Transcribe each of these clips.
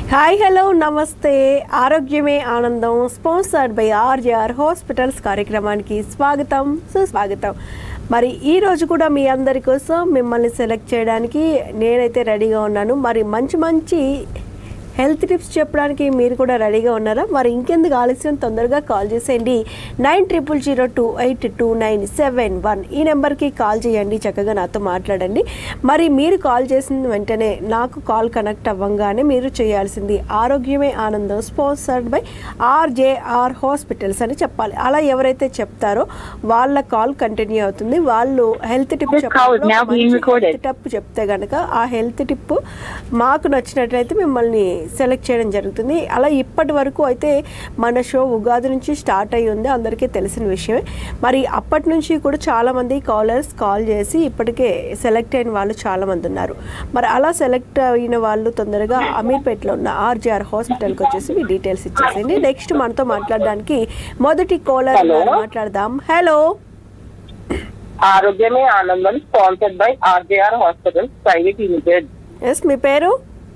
Hi hello నమస్తే ఆరోగ్యమే ఆనందం స్పాన్సర్డ్ బై ఆర్జేఆర్ హాస్పిటల్స్ కార్యక్రమానికి స్వాగతం సుస్వాగతం మరి ఈ రోజు కూడా మీ అందరి కోసం మిమ్మల్ని సెలెక్ట్ చేయడానికి నేనైతే రెడీగా ఉన్నాను మరి మంచి మంచి హెల్త్ టిప్స్ చెప్పడానికి మీరు కూడా రెడీగా ఉన్నారా మరి ఇంకెందుకు ఆలస్యం తొందరగా కాల్ చేసేయండి nine triple zero two eight two nine seven one ఈ నెంబర్కి కాల్ చేయండి చక్కగా నాతో మాట్లాడండి మరి మీరు కాల్ చేసిన వెంటనే నాకు కాల్ కనెక్ట్ అవ్వంగానే మీరు చేయాల్సింది ఆరోగ్యమే ఆనందం స్పాన్సర్డ్ బై ఆర్జేఆర్ హాస్పిటల్స్ అని చెప్పాలి అలా ఎవరైతే చెప్తారో వాళ్ళ కాల్ కంటిన్యూ అవుతుంది వాళ్ళు health tip This call is now being recorded. Tip చెప్తే కనుక ఆ హెల్త్ టిప్ మాకు నచ్చినట్లయితే మిమ్మల్ని సెలెక్ట్ చేయడం జరుగుతుంది అలా ఇప్పటి వరకు అయితే మన షో ఉగాది నుంచి స్టార్ట్ అయ్యి ఉంది అందరికీ తెలిసిన విషయమే మరి అప్పటి నుంచి కూడా చాలామంది కాలర్స్ కాల్ చేసి ఇప్పటికే సెలెక్ట్ అయిన వాళ్ళు చాలామంది ఉన్నారు మరి అలా సెలెక్ట్ అయిన వాళ్ళు తొందరగా అమీర్పేటలో ఉన్న ఆర్జీఆర్ హాస్పిటల్కి వచ్చేసి మీ డీటెయిల్స్ ఇచ్చేసేయండి నెక్స్ట్ మనతో మాట్లాడడానికి మొదటి కాలర్ Hello. మాట్లాడదాం హలో ఆరోగ్యమే ఆనందం sponsored by RJR hospital private limited yes మీ పేరు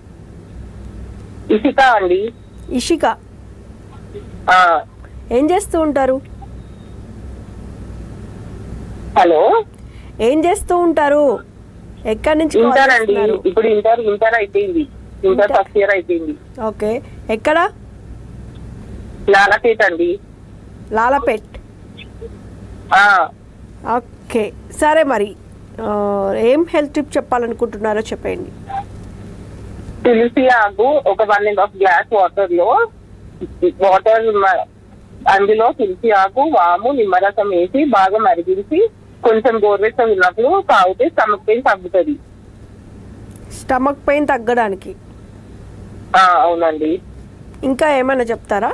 ఇషిక అండి ఇషిక ఆ, ఏం చేస్తూ ఉంటారు హలో ఏం చేస్తూ ఉంటారు ఎక్కడి నుంచి కాల్ ఇంటర్ అండి చేస్తున్నారు? ఇప్పుడు ఇంటర్ ఇంటర్ అయిపోయింది ఇంటర్ ఫస్ట్ ఇయర్ అయిపోయింది ఓకే ఎక్కడ లాలపేట అండి లాలపేట్ ఆ, ఓకే సరే మరి ఆ, ఏం హెల్త్ టిప్ చెప్పాలనుకుంటున్నారో చెప్పండి తులసి ఆకు ఒక one and half glass water లో వాటర్ మ- అందులో తులసి ఆకు వాము నిమ్మరసం వేసి బాగా మరిగించి కొంచెం గోరువెచ్చగా ఉన్నప్పుడు తాగితే స్టమక్ పెయిన్ తగ్గుతుంది స్టమక్ పెయిన్ తగ్గడానికి ఆ, అవునండి ఇంకా ఏమైనా చెప్తారా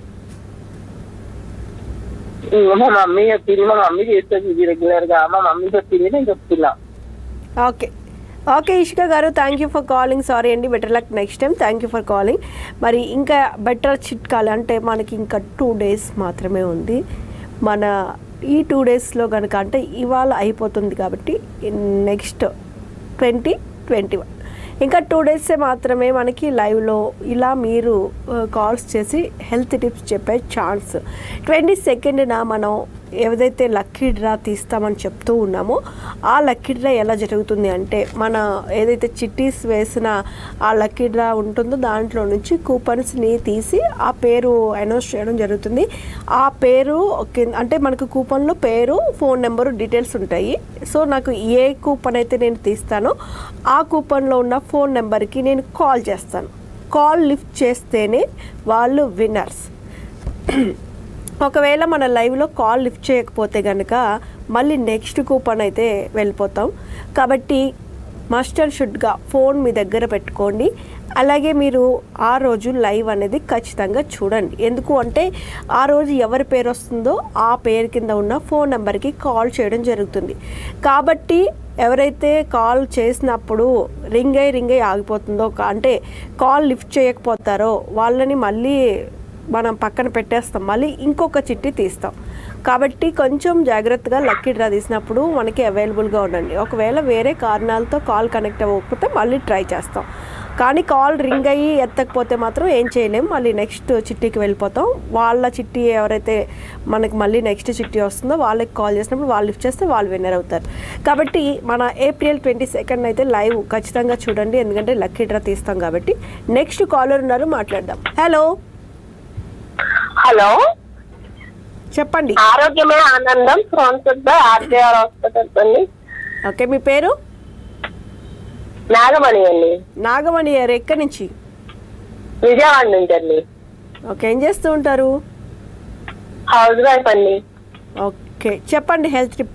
మా మమ్మీ చెప్పింది మా మమ్మీ చేస్తుంది ఇది రెగ్యులర్ గా మా మమ్మీ చెప్పింది నేను చెప్తున్నా ఓకే ఓకే ఇషిక గారు thank you for calling sorry అండి better luck next time thank you for calling మరి ఇంకా బెటర్ చిట్కాలు అంటే మనకి ఇంకా టూ డేస్ మాత్రమే ఉంది మన ఈ టూ డేస్లో కనుక అంటే ఇవాళ అయిపోతుంది కాబట్టి నెక్స్ట్ ట్వంటీ ట్వంటీ వన్ ఇంకా టూ డేసే మాత్రమే మనకి లైవ్లో ఇలా మీరు కాల్స్ చేసి హెల్త్ టిప్స్ చెప్పే ఛాన్స్ ట్వంటీ సెకండ్న మనం ఏదైతే లక్కీ డ్రా తీస్తామని చెప్తూ ఉన్నామో ఆ లక్కీ డ్రా ఎలా జరుగుతుంది అంటే మన ఏదైతే చిట్టీస్ వేసిన ఆ లక్కీ డ్రా ఉంటుందో దాంట్లో నుంచి కూపన్స్ని తీసి ఆ పేరు అనౌన్స్ చేయడం జరుగుతుంది ఆ పేరు కింద- అంటే మనకు కూపన్లో పేరు ఫోన్ నెంబరు డీటెయిల్స్ ఉంటాయి సో నాకు ఏ కూపన్ అయితే నేను తీస్తానో ఆ కూపన్లో ఉన్న ఫోన్ నెంబర్కి నేను కాల్ చేస్తాను కాల్ లిఫ్ట్ చేస్తేనే వాళ్ళు విన్నర్స్ ఒకవేళ మన లైవ్లో కాల్ లిఫ్ట్ చేయకపోతే కనుక మళ్ళీ నెక్స్ట్ కూపన్ అయితే వెళ్ళిపోతాం కాబట్టి మస్ట్ అండ్ షుడ్గా ఫోన్ మీ దగ్గర పెట్టుకోండి అలాగే మీరు ఆ రోజు లైవ్ అనేది ఖచ్చితంగా చూడండి ఎందుకు అంటే ఆ రోజు ఎవరి పేరు వస్తుందో ఆ పేరు కింద ఉన్న ఫోన్ నెంబర్కి కాల్ చేయడం జరుగుతుంది కాబట్టి ఎవరైతే కాల్ చేసినప్పుడు రింగ్ అయి రింగ్ అయి ఆగిపోతుందో కా- అంటే కాల్ లిఫ్ట్ చేయకపోతారో వాళ్ళని మళ్ళీ మనం పక్కన పెట్టేస్తాం మళ్ళీ ఇంకొక చిట్టి తీస్తాం కాబట్టి కొంచెం జాగ్రత్తగా లక్కీ డ్రా తీసినప్పుడు మనకి అవైలబుల్గా ఉండండి ఒకవేళ వేరే కారణాలతో కాల్ కనెక్ట్ అవ్వకపోతే మళ్ళీ ట్రై చేస్తాం కానీ కాల్ రింగ్ అయ్యి ఎత్తకపోతే మాత్రం ఏం చేయలేం మళ్ళీ నెక్స్ట్ చిట్టీకి వెళ్ళిపోతాం వాళ్ళ చిట్టి ఎవరైతే మనకి మళ్ళీ నెక్స్ట్ చిట్టి వస్తుందో వాళ్ళకి కాల్ చేసినప్పుడు వాళ్ళు లిఫ్ట్ చేస్తే వాళ్ళు విన్నర్ అవుతారు కాబట్టి మన ఏప్రిల్ ట్వంటీ సెకండ్ అయితే లైవ్ ఖచ్చితంగా చూడండి ఎందుకంటే లక్కీ డ్రా తీస్తాం కాబట్టి నెక్స్ట్ కాలర్ ఉన్నారు మాట్లాడదాం హలో హలో చెప్పండి ఆరోగ్యమే ఆనందం స్పాన్సర్డ్ బై ఆర్జేఆర్ హాస్పిటల్ అండి ఓకే మీ పేరు నాగమణి అండి నాగమణి గారు ఎక్కడి నుంచి విజయవాడ నుంచి అండి ఓకే ఏం చేస్తూ ఉంటారు హౌస్ వైఫ్ అండి ఓకే చెప్పండి హెల్త్ టిప్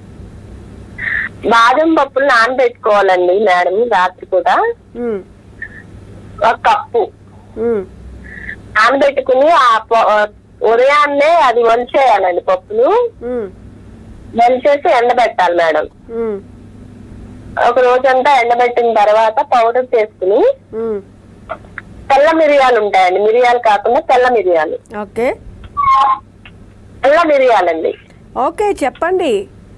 బాదం పప్పులు నానబెట్టుకోవాలండి మేడం రాత్రి కూడా మ్మ్. ఒక కప్పు మ్మ్. నానబెట్టుకుని ఆ ప- ఉదయాన్నే అది వంచేయాలండి పప్పులు మ్మ్. వంచేసి ఎండబెట్టాలి మేడం మ్మ్. ఒక రోజంతా ఎండబెట్టిన తర్వాత పౌడర్ చేసుకుని మ్మ్. తెల్ల మిరియాలు ఉంటాయండి మిరియాలు కాకుండా తెల్ల మిరియాలు ఓకే తెల్ల మిరియాలండి ఓకే చెప్పండి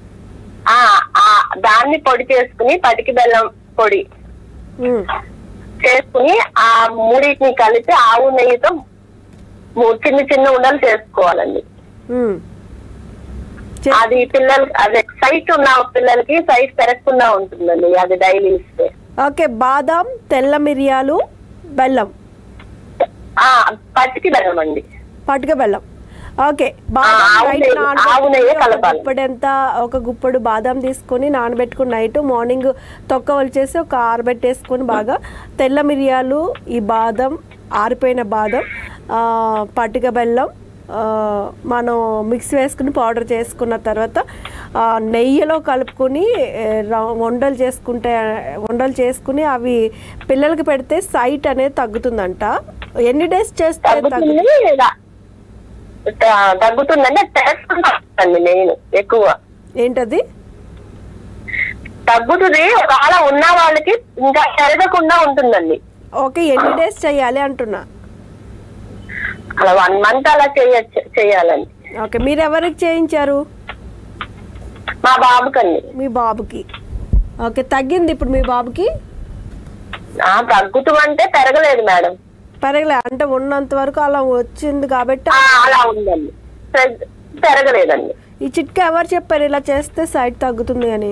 ఆ ఆ దాన్ని పొడి చేసుకుని పటికి బెల్లం పొడి మ్మ్. చేసుకుని ఆ మూడింటిని కలిపి ఆవు నెయ్యితో మూ- చిన్న చిన్న ఉండలు చేసుకోవాలండి మ్మ్. చే- అది పిల్లలు అదే సైట్ ఉన్న పిల్లలకి సైట్ పెరగకుండా ఉంటుందండి అది డైలీ ఇస్తే ఓకే బాదాం తెల్ల మిరియాలు బెల్లం ఆ పచ్చికి బెల్లమండి పట్టుక బెల్లం ఓకే ఆ, బాదాం ఆవు నైట్ నెయ్యి- నానబెట్టుకుని ఆవు నెయ్యి ఒక కలపాలి. గుప్పెడు ఎంత ఒక గుప్పెడు బాదాం తీసుకొని నానబెట్టుకుని నైట్ మార్నింగ్ తొక్క వలిచేసి ఒక ఆరబెట్టేసుకొని బాగా తెల్ల మిరియాలు ఈ బాదం ఆరిపోయిన బాదం ఆ, పట్టుక బెల్లం ఆ, మనం మిక్స్ వేసుకుని పౌడర్ చేసుకున్న తర్వాత ఆ, నెయ్యిలో కలుపుకొని ఏ, ర- వండలు చేసుకుంటే వండలు చేసుకుని అవి పిల్లలకి పెడితే సైట్ అనేది తగ్గుతుందంట ఎన్ని డేస్ చేస్తే తగ్గుతుంది తగ్గుతుంది రా- త- తగ్గుతుందండి తెలుసుకుంటాండి నేను ఎక్కువ ఏంటది తగ్గుతుంది ఒకవేళ ఉన్న వాళ్ళకి ఇంకా పెరగకుండా ఉంటుందండి ఓకే ఎన్ని డేస్ చేయాలి అంటున్నా అలా వన్ మంత్ అలా చేయొచ్చు చేయాలండి ఓకే మీరు ఎవరికి చేయించారు మా బాబుకండి మీ బాబుకి ఓకే తగ్గింది ఇప్పుడు మీ బాబుకి ఆ తగ్గుతుందంటే పెరగలేదు మేడం పెరగలే అంటే ఉన్నంత వరకు అలా వచ్చింది కాబట్టి ఆ, అలా ఉందండి పెరగ- పెరగలేదండి ఈ చిట్కా ఎవరు చెప్పారు ఇలా చేస్తే సైట్ తగ్గుతుంది అని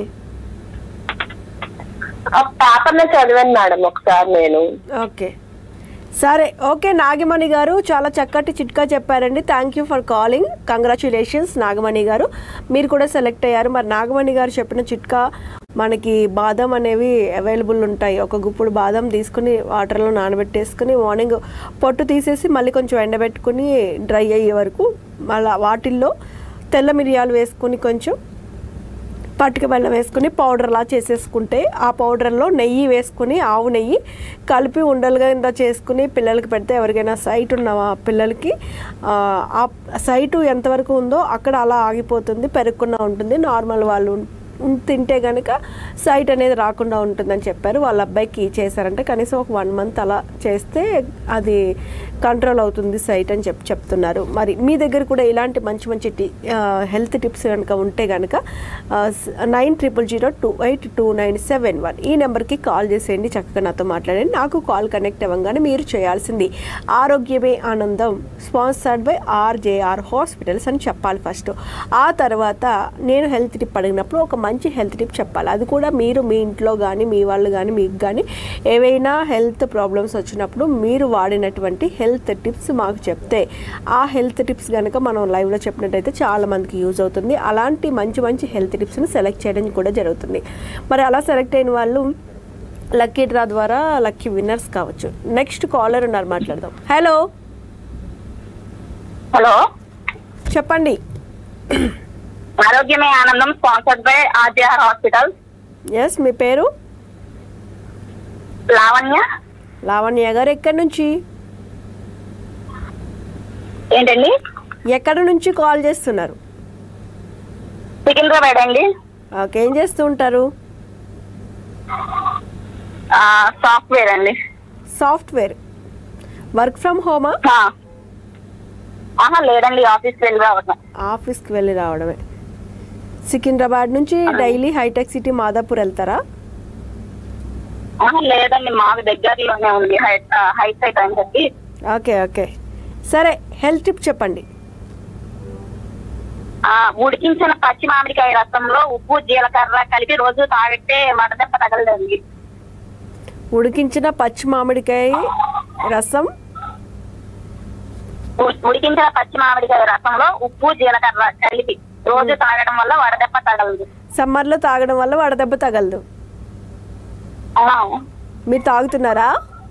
ఆ పేపర్లో చదివాను మేడం ఒకసారి నేను ఓకే సరే ఓకే నాగమణి గారు చాలా చక్కటి చిట్కా చెప్పారండి thank you for calling congratulations Nagamani గారు మీరు కూడా సెలెక్ట్ అయ్యారు మరి నాగమణి గారు చెప్పిన చిట్కా మనకి బాదం అనేవి అవైలబుల్ ఉంటాయి ఒక గుప్పుడు బాదం తీసుకుని వాటర్లో నానబెట్టేసుకుని మార్నింగ్ పొట్టు తీసేసి మళ్ళీ కొంచెం ఎండబెట్టుకుని డ్రై అయ్యే వరకు మళ్ళీ వాటిల్లో తెల్ల మిరియాలు వేసుకుని కొంచెం పట్టుక బెల్లం వేసుకుని పౌడర్లా చేసేసుకుంటే ఆ పౌడర్లో నెయ్యి వేసుకుని ఆవు నెయ్యి కలిపి ఉండలుగా ఇంత చేసుకుని పిల్లలకి పెడితే ఎవరికైనా సైట్ ఉన్న వా- పిల్లలకి ఆ, ఆ సైటు ఎంతవరకు ఉందో అక్కడ అలా ఆగిపోతుంది పెరగకుండా ఉంటుంది నార్మల్ వాళ్ళు ఉం- ఉం- తింటే కనుక సైట్ అనేది రాకుండా ఉంటుందని చెప్పారు వాళ్ళ అబ్బాయికి చేశారంటే కనీసం ఒక వన్ మంత్ అలా చేస్తే అది కంట్రోల్ అవుతుంది సైట్ అని చెప్పి చెప్తున్నారు మరి మీ దగ్గర కూడా ఇలాంటి మంచి మంచి టి హెల్త్ టిప్స్ కనుక ఉంటే కనుక nine triple zero two eight two nine seven one ఈ నెంబర్కి కాల్ చేసేయండి చక్కగా నాతో మాట్లాడండి నాకు కాల్ కనెక్ట్ అవ్వగానే మీరు చేయాల్సింది ఆరోగ్యమే ఆనందం స్పాన్సర్డ్ బై ఆర్జేఆర్ హాస్పిటల్స్ అని చెప్పాలి ఫస్ట్ ఆ తర్వాత నేను హెల్త్ టిప్ అడిగినప్పుడు ఒక మంచి హెల్త్ టిప్ చెప్పాలి అది కూడా మీరు మీ ఇంట్లో కానీ మీ వాళ్ళు కానీ మీకు కానీ ఏవైనా హెల్త్ ప్రాబ్లమ్స్ వచ్చినప్పుడు మీరు వాడినటువంటి హెల్త్ టిప్స్ మాకు చెప్తే ఆ హెల్త్ టిప్స్ కనుక మనం లైవ్లో చెప్పినట్టయితే చాలా మందికి యూజ్ అవుతుంది అలాంటి మంచి మంచి హెల్త్ టిప్స్ని సెలెక్ట్ చేయడం కూడా జరుగుతుంది మరి అలా సెలెక్ట్ అయిన వాళ్ళు లక్కీ డ్రా ద్వారా లక్కీ విన్నర్స్ కావచ్చు నెక్స్ట్ కాలర్ ఉన్నారు మాట్లాడదాం హలో హలో చెప్పండి ఆరోగ్యమే ఆనందం sponsored by RGR hospital yes మీ పేరు లావణ్య లావణ్య గారు ఎక్కడి నుంచి ఏంటండి ఎక్కడి నుంచి కాల్ చేస్తున్నారు సికింద్రాబాద్ అండి ఓకే ఏం చేస్తూ ఉంటారు సాఫ్ట్వేర్ అండి సాఫ్ట్వేర్ వర్క్ ఫ్రమ్ హోమా ఆ. ఆహా లేదండి ఆఫీస్కి వెళ్ళి రావటం ఆఫీస్కి వెళ్ళి రావడమే సికింద్రాబాద్ నుంచి డైలీ హైటెక్ సిటీ మాదాపూర్ వెళ్తారా ఆహా లేదండి మాకు దగ్గరలోనే ఉంది హైట్ హైట్ సైట్ అని చెప్పి ఓకే ఓకే సరే హెల్త్ టిప్ చెప్పండి ఆ, ఉడికించిన పచ్చి మామిడికాయ రసంలో ఉప్పు జీలకర్ర కలిపి రోజు తాగితే మడదెబ్బ తగలదండి ఉడికించిన పచ్చి మామిడికాయ రసం ఉ- ఉడికించిన పచ్చి మామిడికాయ రసంలో ఉప్పు జీలకర్ర కలిపి రోజు తాగడం వల్ల వడదెబ్బ తగలదు సమ్మర్లో తాగడం వల్ల వడదెబ్బ తగలదు ఆ, మీరు తాగుతున్నారా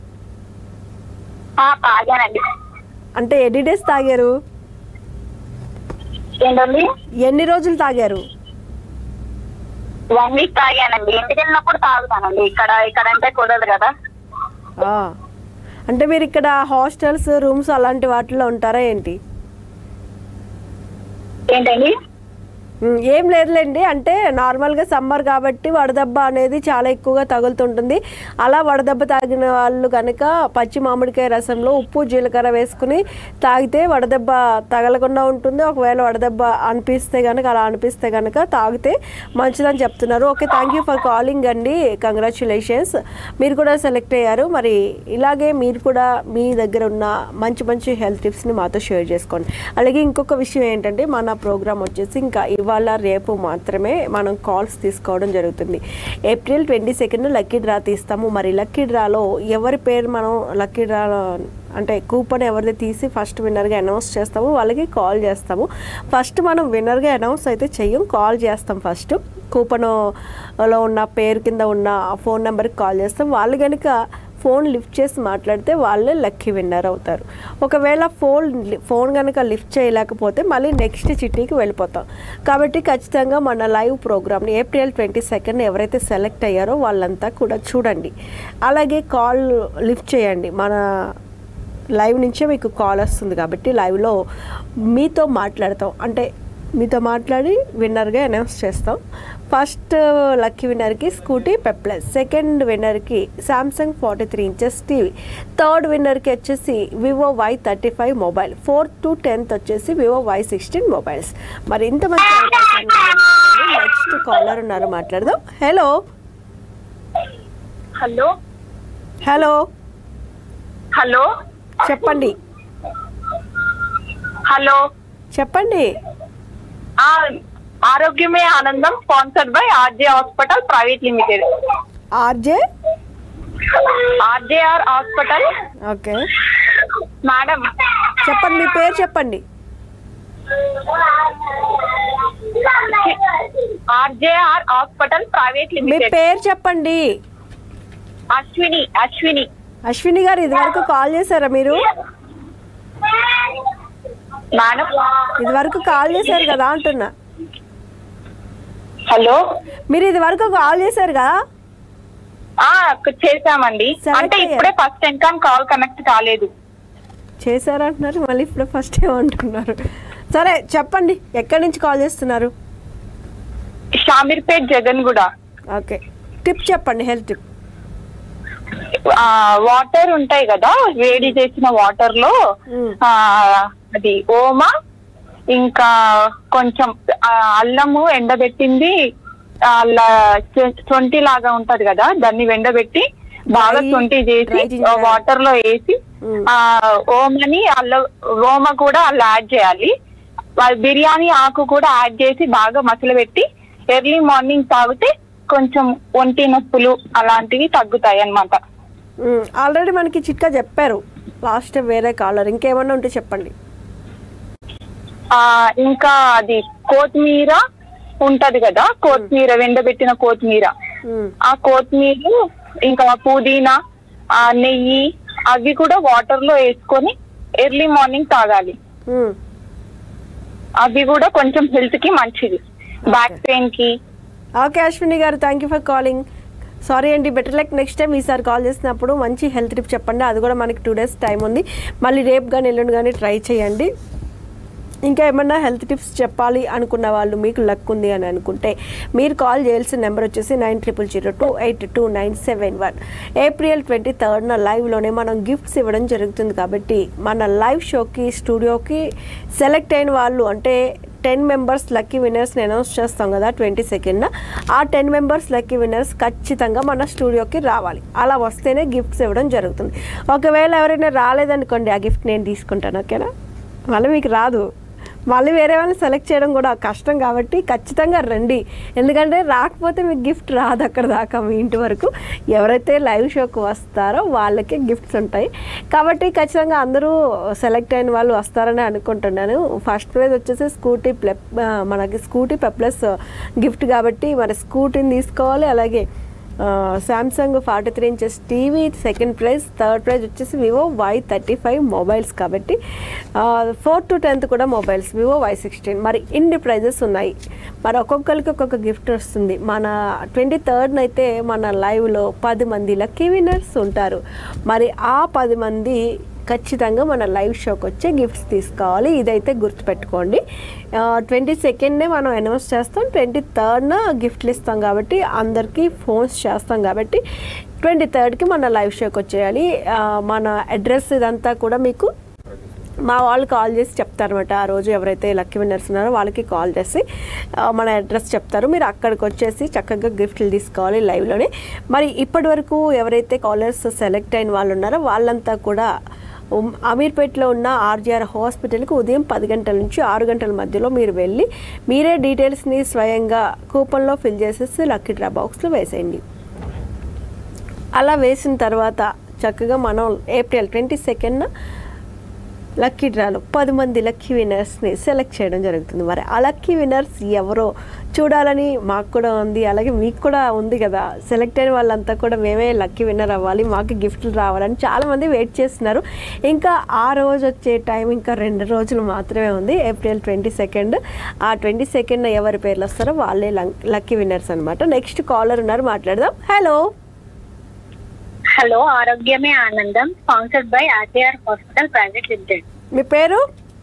ఆ, తాగానండి అంటే ఎన్ని డేస్ తాగారు ఏంటండి ఎన్ని రోజులు తాగారు వన్ వీక్ తాగానండి ఇంటికి వెళ్ళినప్పుడు తాగుతానండి ఇక్కడ ఇక్కడ అంటే కుదరదు కదా ఆ. అంటే మీరు ఇక్కడ హాస్టల్స్ రూమ్స్ అలాంటి వాటిలో ఉంటారా ఏంటి ఏంటండి ఉమ్, ఏం లేదులేండి అంటే నార్మల్గా సమ్మర్ కాబట్టి వడదెబ్బ అనేది చాలా ఎక్కువగా తగులుతుంటుంది అలా వడదెబ్బ తాగిన వాళ్ళు కనుక పచ్చి మామిడికాయ రసంలో ఉప్పు జీలకర్ర వేసుకుని తాగితే వడదెబ్బ తగలకుండా ఉంటుంది ఒకవేళ వడదెబ్బ అనిపిస్తే కనుక అలా అనిపిస్తే కనుక తాగితే మంచిదని చెప్తున్నారు okay thank you for calling అండి కంగ్రాచులేషన్స్ మీరు కూడా సెలెక్ట్ అయ్యారు మరి ఇలాగే మీరు కూడా మీ దగ్గర ఉన్న మంచి మంచి హెల్త్ టిప్స్ని మాతో షేర్ చేసుకోండి అలాగే ఇంకొక విషయం ఏంటంటే మన ప్రోగ్రామ్ వచ్చేసి ఇంకా ఇవాళ రేపు మాత్రమే మనం కాల్స్ తీసుకోవడం జరుగుతుంది April twenty second lucky draw తీస్తాము మరి లక్కీ డ్రాలో ఎవరి పేరు మనం లక్కీ డ్రాలో అంటే కూపన్ ఎవరిది తీసి ఫస్ట్ విన్నర్గా అనౌన్స్ చేస్తాము వాళ్ళకి కాల్ చేస్తాము ఫస్ట్ మనం విన్నర్గా అనౌన్స్ అయితే చెయ్యం కాల్ చేస్తాం ఫస్ట్ కూపన్లో ఉన్న పేరు కింద ఉన్న ఫోన్ నెంబర్కి కాల్ చేస్తాం వాళ్ళు కనుక ఫోన్ లిఫ్ట్ చేసి మాట్లాడితే వాళ్ళే లక్కీ విన్నర్ అవుతారు ఒకవేళ ఫోన్ ఫోన్ కనుక లిఫ్ట్ చేయలేకపోతే మళ్ళీ నెక్స్ట్ చిట్టీకి వెళ్ళిపోతాం కాబట్టి ఖచ్చితంగా మన లైవ్ ప్రోగ్రామ్ని ఏప్రిల్ ట్వంటీ సెకండ్ ఎవరైతే సెలెక్ట్ అయ్యారో వాళ్ళంతా కూడా చూడండి అలాగే కాల్ లిఫ్ట్ చేయండి మన లైవ్ నుంచే మీకు కాల్ వస్తుంది కాబట్టి లైవ్లో మీతో మాట్లాడతాం అంటే మీతో మాట్లాడి విన్నర్గా అనౌన్స్ చేస్తాం ఫస్ట్ లక్కీ విన్నర్కి స్కూటీ పెప్లస్ సెకండ్ విన్నర్కి Samsung forty three inches TV third విన్నర్కి వచ్చేసి Vivo Y thirty five mobile fourth to tenth వచ్చేసి వివో వై సిక్స్టీన్ మొబైల్స్ మరి ఇంతమంది నెక్స్ట్ కాలర్ ఉన్నారు మాట్లాడదాం హలో హలో హలో హలో చెప్పండి హలో చెప్పండి ఆ, ఆరోగ్యమే ఆనందం sponsored by RJ hospital private limited RJ RJR hospital okay madam చెప్పండి మీ పేరు చెప్పండి ఆర్జేఆర్ హాస్పిటల్ ప్రైవేట్ మీ లిమిటెడ్ పేరు చెప్పండి అశ్విని అశ్విని అశ్విని గారు ఇదివరకు కాల్ చేశారా మీరు మేడం ఇదివరకు కాల్ చేశారు కదా అంటున్నా హలో మీరు ఇదివరకు కాల్ చేశారు కదా ఆ చేసామండి Select అంటే అయ్యారు. ఇప్పుడే ఫస్ట్ ఇన్కమ్ కాల్ కనెక్ట్ కాలేదు చేశారంటున్నారు మళ్ళీ ఇప్పుడు ఫస్ట్ ఏమంటున్నారు సరే చెప్పండి ఎక్కడి నుంచి కాల్ చేస్తున్నారు షామీర్పేట్ జగన్ కూడా ఓకే టిప్ చెప్పండి హెల్త్ టిప్ వాటర్ ఉంటాయి కదా వేడి చేసిన వాటర్ లో మ్మ్. ఆ, అది ఓమ ఇంకా కొంచెం ఆ, అల్లము ఎండబెట్టింది అలా సొంటి లాగా ఉంటది కదా దాన్ని ఎండబెట్టి బాగా Dry- సొంటి చేసి dry ginger. వాటర్ లో వేసి మ్మ్. ఆ ఓమని అల్ల ఓమ కూడా అలా యాడ్ చేయాలి వాళ్ళ బిర్యానీ ఆకు కూడా యాడ్ చేసి బాగా మసలబెట్టి ఎర్లీ మార్నింగ్ తాగితే కొంచెం ఒంటి నొప్పులు అలాంటివి తగ్గుతాయి అన్నమాట ఆల్రెడీ మనకి చిట్కా చెప్పారు లాస్ట్ వేరే కాలర్ ఇంకేమన్నా ఉంటే చెప్పండి ఆ ఇంకా అది కొత్తిమీర ఉంటది కదా కొత్తిమీర వెండబెట్టిన కొత్తిమీర మ్మ్. ఆ కొత్తిమీర ఇంకా పుదీనా ఆ నెయ్యి అవి కూడా వాటర్ లో వేసుకొని ఎర్లీ మార్నింగ్ తాగాలి మ్మ్. అవి కూడా కొంచెం హెల్త్ కి మంచిది బ్యాక్ పెయిన్ కి ఓకే అశ్విని గారు thank you for calling sorry అండి బెటర్ లైక్ నెక్స్ట్ టైం ఈసారి కాల్ చేసినప్పుడు మంచి హెల్త్ టిప్ చెప్పండి అది కూడా మనకి టూ డేస్ టైం ఉంది మళ్ళీ రేపు కానీ ఎల్లుండి కానీ ట్రై చేయండి ఇంకా ఏమన్నా హెల్త్ టిప్స్ చెప్పాలి అనుకున్న వాళ్ళు మీకు లక్ ఉంది అని అనుకుంటే మీరు కాల్ చేయాల్సిన నెంబర్ వచ్చేసి nine triple zero two eight two nine seven one April twenty థర్డ్న లైవ్లోనే మనం గిఫ్ట్స్ ఇవ్వడం జరుగుతుంది కాబట్టి మన లైవ్ షోకి స్టూడియోకి సెలెక్ట్ అయిన వాళ్ళు అంటే టెన్ మెంబర్స్ లక్కీ విన్నర్స్ని అనౌన్స్ చేస్తాం కదా ట్వంటీ సెకండ్న ఆ టెన్ మెంబర్స్ లక్కీ విన్నర్స్ ఖచ్చితంగా మన స్టూడియోకి రావాలి అలా వస్తేనే గిఫ్ట్స్ ఇవ్వడం జరుగుతుంది ఒకవేళ ఎవరైనా రాలేదనుకోండి ఆ గిఫ్ట్ నేను తీసుకుంటాను ఓకేనా మళ్ళీ మీకు రాదు మళ్ళీ వేరే వాళ్ళని సెలెక్ట్ చేయడం కూడా కష్టం కాబట్టి ఖచ్చితంగా రండి ఎందుకంటే రాకపోతే మీకు గిఫ్ట్ రాదు అక్కడ దాకా మీ ఇంటి వరకు ఎవరైతే లైవ్ షోకి వస్తారో వాళ్ళకే గిఫ్ట్స్ ఉంటాయి కాబట్టి ఖచ్చితంగా అందరూ సెలెక్ట్ అయిన వాళ్ళు వస్తారని అనుకుంటున్నాను ఫస్ట్ ప్రైజ్ వచ్చేసి స్కూటీ ప్లెప్ ఆ, మనకి స్కూటీ పెప్లస్ గిఫ్ట్ కాబట్టి మరి స్కూటీని తీసుకోవాలి అలాగే Samsung forty three inches TV second prize third prize వచ్చేసి Vivo Y thirty five mobiles కాబట్టి ఫోర్త్ టు టెన్త్ కూడా మొబైల్స్ వివో వై సిక్స్టీన్ మరి ఇన్ని ప్రైజెస్ ఉన్నాయి మరి ఒక్కొక్కరికి ఒక్కొక్క గిఫ్ట్ వస్తుంది మన ట్వంటీ థర్డ్న అయితే మన లైవ్లో పది మంది లక్కీ విన్నర్స్ ఉంటారు మరి ఆ పది మంది ఖచ్చితంగా మన లైవ్ షోకి వచ్చే గిఫ్ట్స్ తీసుకోవాలి ఇదైతే గుర్తుపెట్టుకోండి ట్వంటీ సెకండ్నే మనం అనౌన్స్ చేస్తాం ట్వంటీ థర్డ్న గిఫ్ట్లు ఇస్తాం కాబట్టి అందరికీ ఫోన్స్ చేస్తాం కాబట్టి ట్వంటీ థర్డ్కి మన లైవ్ షోకి వచ్చేయాలి ఆ, మన అడ్రస్ ఇదంతా కూడా మీకు మా వాళ్ళు కాల్ చేసి చెప్తారనమాట ఆ రోజు ఎవరైతే లక్కీ విన్నర్స్ ఉన్నారో వాళ్ళకి కాల్ చేసి ఆ, మన అడ్రస్ చెప్తారు మీరు అక్కడికి వచ్చేసి చక్కగా గిఫ్ట్లు తీసుకోవాలి లైవ్లోనే మరి ఇప్పటి వరకు ఎవరైతే కాలర్స్ సెలెక్ట్ అయిన వాళ్ళు ఉన్నారో వాళ్ళంతా కూడా ఉమ్, అమీర్పేటలో ఉన్న ఆర్జీఆర్ హాస్పిటల్కి ఉదయం పది గంటల నుంచి ఆరు గంటల మధ్యలో మీరు వెళ్ళి మీరే డీటెయిల్స్ని స్వయంగా కూపన్లో ఫిల్ చేసేసి లక్కీ డ్రా బాక్స్లో వేసేయండి అలా వేసిన తర్వాత చక్కగా మనం ఏప్రిల్ ట్వంటీ సెకండ్న లక్కీ డ్రాలో పది మంది లక్కీ విన్నర్స్ని సెలెక్ట్ చేయడం జరుగుతుంది మరి ఆ లక్కీ విన్నర్స్ ఎవరో చూడాలని మాకు కూడా ఉంది అలాగే మీకు కూడా ఉంది కదా సెలెక్ట్ అయిన వాళ్ళంతా కూడా మేమే లక్కీ విన్నర్ అవ్వాలి మాకు గిఫ్ట్లు రావాలని చాలామంది వెయిట్ చేస్తున్నారు ఇంకా ఆ రోజు వచ్చే టైం ఇంకా రెండు రోజులు మాత్రమే ఉంది ఏప్రిల్ ట్వంటీ సెకండ్ ఆ ట్వంటీ సెకండ్ ఎవరి పేర్లు వస్తారో వాళ్ళే లక్కీ విన్నర్స్ అనమాట నెక్స్ట్ కాలర్ ఉన్నారు మాట్లాడదాం హలో హలో ఆరోగ్యమే ఆనందం sponsored by RTR hospital private limited మీ పేరు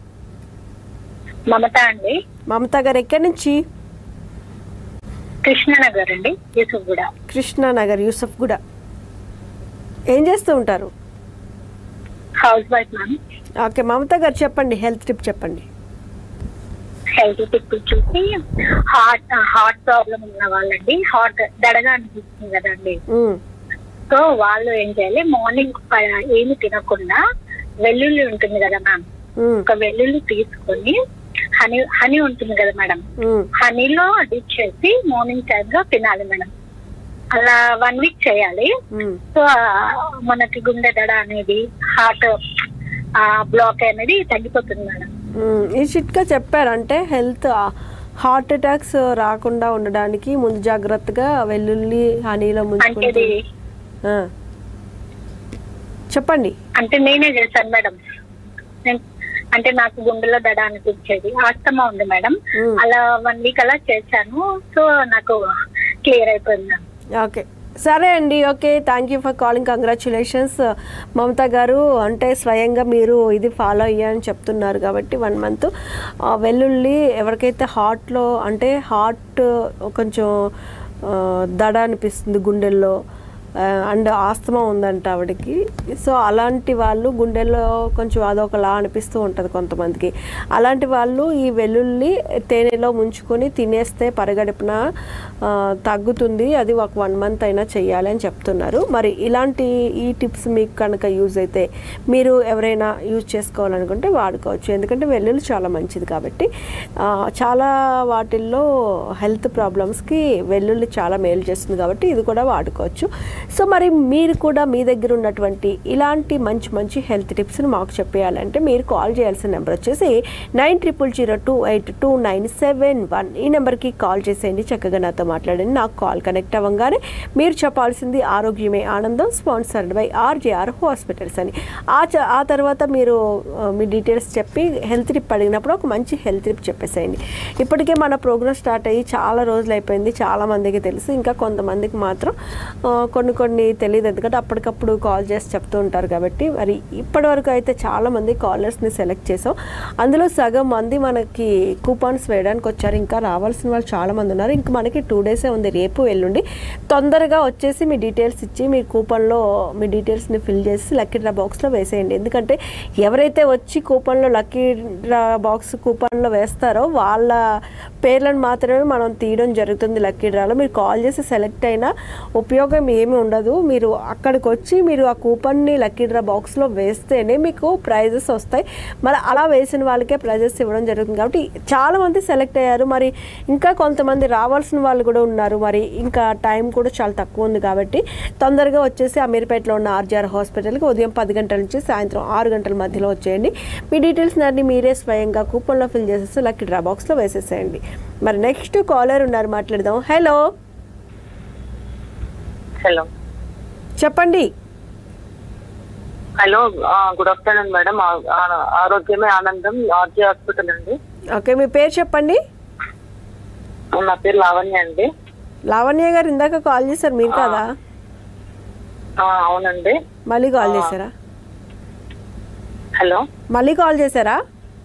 మమత అండి మమతా గారు ఎక్కడి నుంచి కృష్ణనగర్ అండి యూసుఫ్గూడ కృష్ణానగర్ యూసఫ్ కూడా ఏం చేస్తూ ఉంటారు housewife ma'am okay Mamata గారు చెప్పండి హెల్త్ టిప్ చెప్పండి హెల్త్ టిప్ చూసి హార్ట్ హార్ట్ ప్రాబ్లం ఉన్న వాళ్ళండి హార్ట్ దడగా అనిపిస్తుంది కదండి మ్మ్. సో వాళ్ళు ఏం చేయాలి మార్నింగ్ ఏమి తినకుండా వెల్లుల్లి ఉంటుంది కదా మ్యామ్ మ్మ్. ఒక వెల్లుల్లి తీసుకొని హనీ హనీ ఉంటుంది కదా మేడం మ్మ్. హనీలో డిప్ చేసి మార్నింగ్ టైం లో తినాలి మేడం అలా వన్ వీక్ చేయాలి మ్మ్. సో ఆ, మనకి గుండె దడ అనేది హార్ట్ బ్లాక్ అనేది తగ్గిపోతుంది మేడం మ్మ్. ఈ చిట్కా చెప్పారంటే హెల్త్ హార్ట్ అటాక్స్ రాకుండా ఉండడానికి ముందు జాగ్రత్తగా వెల్లుల్లి హనీలో అంటే ముంచుకుంటే ఇది ఆ. చెప్పండి అంటే నేనే చేశాను మేడం నేను- అంటే నాకు గుండెలో దడ అనిపించేది ఆస్తమా ఉంది మేడం మ్మ్. అలా వన్ వీక్ అలా చేశాను సో నాకు క్లియర్ అయిపోయింది మేడం ఓకే సరే అండి okay thank you for calling congratulations Mamata గారు అంటే స్వయంగా మీరు ఇది ఫాలో అయ్యారని చెప్తున్నారు కాబట్టి వన్ మంత్ వెల్లుల్లి ఎవరికైతే హార్ట్లో అంటే హార్ట్ కొంచెం ఆ, దడ అనిపిస్తుంది గుండెల్లో అండ్ ఆస్తమా ఉందంట ఆవిడకి సో అలాంటి వాళ్ళు గుండెల్లో కొంచెం అదొకలా అనిపిస్తూ ఉంటుంది కొంతమందికి అలాంటి వాళ్ళు ఈ వెల్లుల్లి తేనెలో ముంచుకొని తినేస్తే పరగడుపున ఆ, తగ్గుతుంది అది ఒక వన్ మంత్ అయినా చెయ్యాలి అని చెప్తున్నారు మరి ఇలాంటి ఈ టిప్స్ మీకు కనుక యూజ్ అయితే మీరు ఎవరైనా యూజ్ చేసుకోవాలనుకుంటే వాడుకోవచ్చు ఎందుకంటే వెల్లుల్లి చాలా మంచిది కాబట్టి ఆ, చాలా వాటిల్లో హెల్త్ ప్రాబ్లమ్స్కి వెల్లుల్లి చాలా మేలు చేస్తుంది కాబట్టి ఇది కూడా వాడుకోవచ్చు సో మరి మీరు కూడా మీ దగ్గర ఉన్నటువంటి ఇలాంటి మంచి మంచి హెల్త్ టిప్స్ని మాకు చెప్పేయాలంటే మీరు కాల్ చేయాల్సిన నెంబర్ వచ్చేసి nine triple zero two eight two nine seven one ఈ నెంబర్కి కాల్ చేసేయండి చక్కగా నాతో మాట్లాడండి నాకు కాల్ కనెక్ట్ అవ్వగానే మీరు చెప్పాల్సింది ఆరోగ్యమే ఆనందం స్పాన్సర్డ్ బై ఆర్జేఆర్ హాస్పిటల్స్ అని ఆ చ- ఆ తర్వాత మీరు ఆ, మీ డీటెయిల్స్ చెప్పి హెల్త్ టిప్ అడిగినప్పుడు ఒక మంచి హెల్త్ టిప్ చెప్పేసేయండి ఇప్పటికే మన ప్రోగ్రామ్ స్టార్ట్ అయ్యి చాలా రోజులు అయిపోయింది చాలా మందికి తెలుసు ఇంకా కొంతమందికి మాత్రం ఆ, కొన్ని కొన్ని తెలియదు ఎందుకంటే అప్పటికప్పుడు కాల్ చేసి చెప్తూ ఉంటారు కాబట్టి మరి ఇప్పటి వరకు అయితే చాలా మంది కాలర్స్ని సెలెక్ట్ చేసాం అందులో సగం మంది మనకి కూపాన్స్ వేయడానికి వచ్చారు ఇంకా రావాల్సిన వాళ్ళు చాలా మంది ఉన్నారు ఇంకా మనకి టూ డేసే ఉంది రేపు ఎల్లుండి తొందరగా వచ్చేసి మీ డీటెయిల్స్ ఇచ్చి మీ కూపన్లో మీ డీటెయిల్స్ని ఫిల్ చేసి లక్కీ డ్రా బాక్స్లో వేసేయండి ఎందుకంటే ఎవరైతే వచ్చి కూపన్లో లక్కీ డ్రా బాక్స్ కూపన్లో వేస్తారో వాళ్ళ పేర్లను మాత్రమే మనం తీయడం జరుగుతుంది లక్కీ డ్రాలో మీరు కాల్ చేసి సెలెక్ట్ అయినా ఉపయోగం ఏమీ ఉండదు మీరు అక్కడికి వచ్చి మీరు ఆ కూపన్ని లక్కీ డ్రా బాక్స్లో వేస్తేనే మీకు ప్రైజెస్ వస్తాయి మరి అలా వేసిన వాళ్ళకే ప్రైజెస్ ఇవ్వడం జరుగుతుంది కాబట్టి చాలామంది సెలెక్ట్ అయ్యారు మరి ఇంకా కొంతమంది రావాల్సిన వాళ్ళు కూడా ఉన్నారు మరి ఇంకా టైం కూడా చాలా తక్కువ ఉంది కాబట్టి తొందరగా వచ్చేసి అమీర్పేటలో ఉన్న ఆర్జీఆర్ హాస్పిటల్కి ఉదయం పది గంటల నుంచి సాయంత్రం ఆరు గంటల మధ్యలో వచ్చేయండి మీ డీటెయిల్స్ అన్ని మీరే స్వయంగా కూపన్లో ఫిల్ చేసేసి లక్కీ డ్రా బాక్స్లో వేసేసేయండి మరి నెక్స్ట్ కాలర్ ఉన్నారు మాట్లాడదాం హలో హలో చెప్పండి హలో గుడ్ ఆఫ్టర్నూన్ మేడం ఆరోగ్యమే ఆనందం ఆర్జీ హాస్పిటల్ అండి ఓకే మీ పేరు చెప్పండి నా పేరు లావణ్య అండి లావణ్య గారు ఇందాక కాల్ చేశారు మీరు కదా ఆ, అవునండి మళ్ళీ కాల్ చేశారా హలో మళ్ళీ కాల్ చేశారా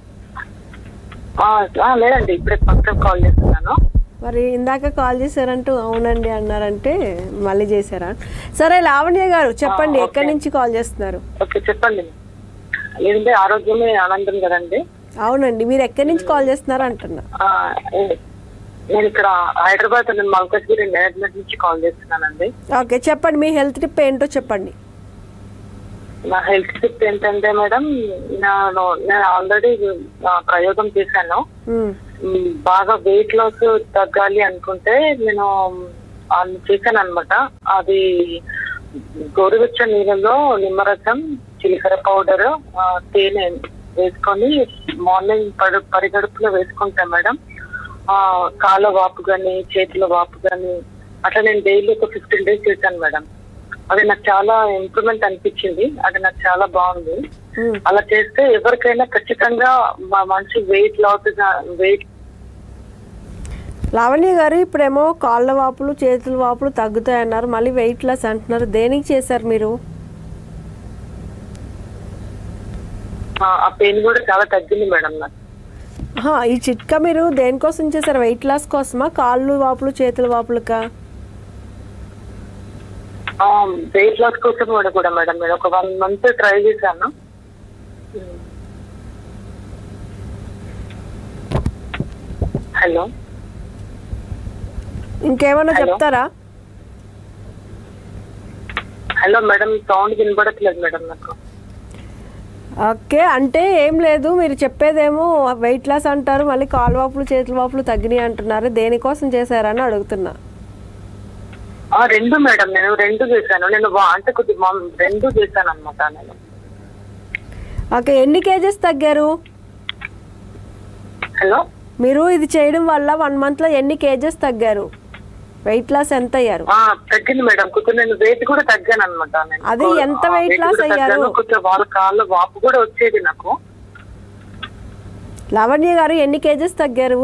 ఆ, ఆ, లేదండి ఇప్పుడే ఫస్ట్ టైం కాల్ చేస్తున్నాను మరి ఇందాక కాల్ చేశారంటూ అవునండి అన్నారంటే మళ్ళీ చేశారా సరే లావణ్య గారు చెప్పండి ఆ, ఓకే. ఎక్కడి నుంచి కాల్ చేస్తున్నారు ఓకే చెప్పండి ఏంటి ఆరోగ్యమే ఆనందం కదండి అవునండి మీరు ఎక్కడి నుంచి కాల్ చేస్తున్నారు అంటున్నా ఆ, ఏ- నేను ఇక్కడ హైదరాబాద్ నేను మల్కజ్గిరి మేనేజ్మెంట్ నుంచి కాల్ చేస్తున్నానండి ఓకే చెప్పండి మీ హెల్త్ టిప్ ఏంటో చెప్పండి నా హెల్త్ టిప్ ఏంటంటే మేడం నేను నేను ఆల్రెడీ ప్రయోగం చేశాను ఉమ్, మ్, బాగా వెయిట్ లాస్ తగ్గాలి అనుకుంటే నేను అది చేశాను అనమాట అది గోరువెచ్చ నీళ్ళలో నిమ్మరసం జీలకర్ర పౌడర్ తేనె వేసుకొని మార్నింగ్ పడు పరిగడుపులో వేసుకుంటా మేడం ఆ, కాళ్ళ వాపు కానీ చేతుల వాపు కానీ అట్లా నేను డైలీ ఒక ఫిఫ్టీన్ డేస్ చేశాను మేడం అది నాకు చాలా ఇంప్రూవ్మెంట్ అనిపించింది అది నాకు చాలా బాగుంది ఉమ్. అలా చేస్తే ఎవరికైనా ఖచ్చితంగా మా మంచి వెయిట్ లాస్ వెయిట్ లావణ్య గారు ఇప్పుడేమో కాళ్ళ వాపులు చేతుల వాపులు తగ్గుతాయి అన్నారు మళ్ళీ వెయిట్ లాస్ అంటున్నారు దేనికి చేశారు మీరు ఆ పెయిన్ కూడా చాలా తగ్గింది మేడం నాకు ఆహా, ఈ చిట్కా మీరు దేనికోసం చేశారు వెయిట్ లాస్ కోసమా కాళ్ళు వాపులు చేతుల వాపులకా వెయిట్ లాస్ కోసం కూడా కూడా మేడం నేను ఒక వన్ మంత్ ట్రై చేశాను హలో ఇంకేమైనా Hello. చెప్తారా హలో మేడం సౌండ్ వినపడట్లేదు మేడం నాకు ఓకే అంటే ఏం లేదు మీరు చెప్పేదేమో వెయిట్ లాస్ అంటారు మళ్ళీ కాలు వాపులు చేతుల వాపులు తగ్గినాయి అంటున్నారు దేనికోసం చేశారని అడుగుతున్నా ఆ రెండు మేడం నేను రెండు చేశాను నేను వా- అంటే కొద్దిగా మా- రెండు చేశాను అనమాట నేను ఓకే ఎన్ని కేజెస్ తగ్గారు హలో మీరు ఇది చేయడం వల్ల వన్ మంత్లో ఎన్ని కేజెస్ తగ్గారు వెయిట్ లాస్ ఎంత అయ్యారు ఆ తగ్గింది మేడం కొంచెం నేను వెయిట్ కూడా తగ్గాను అనమాట అది ఎంత weight loss అయ్యారు? కొంచెం వాళ్ళ కాళ్ళ వాపు కూడా వచ్చేది నాకు లావణ్య గారు ఎన్ని కేజెస్ తగ్గారు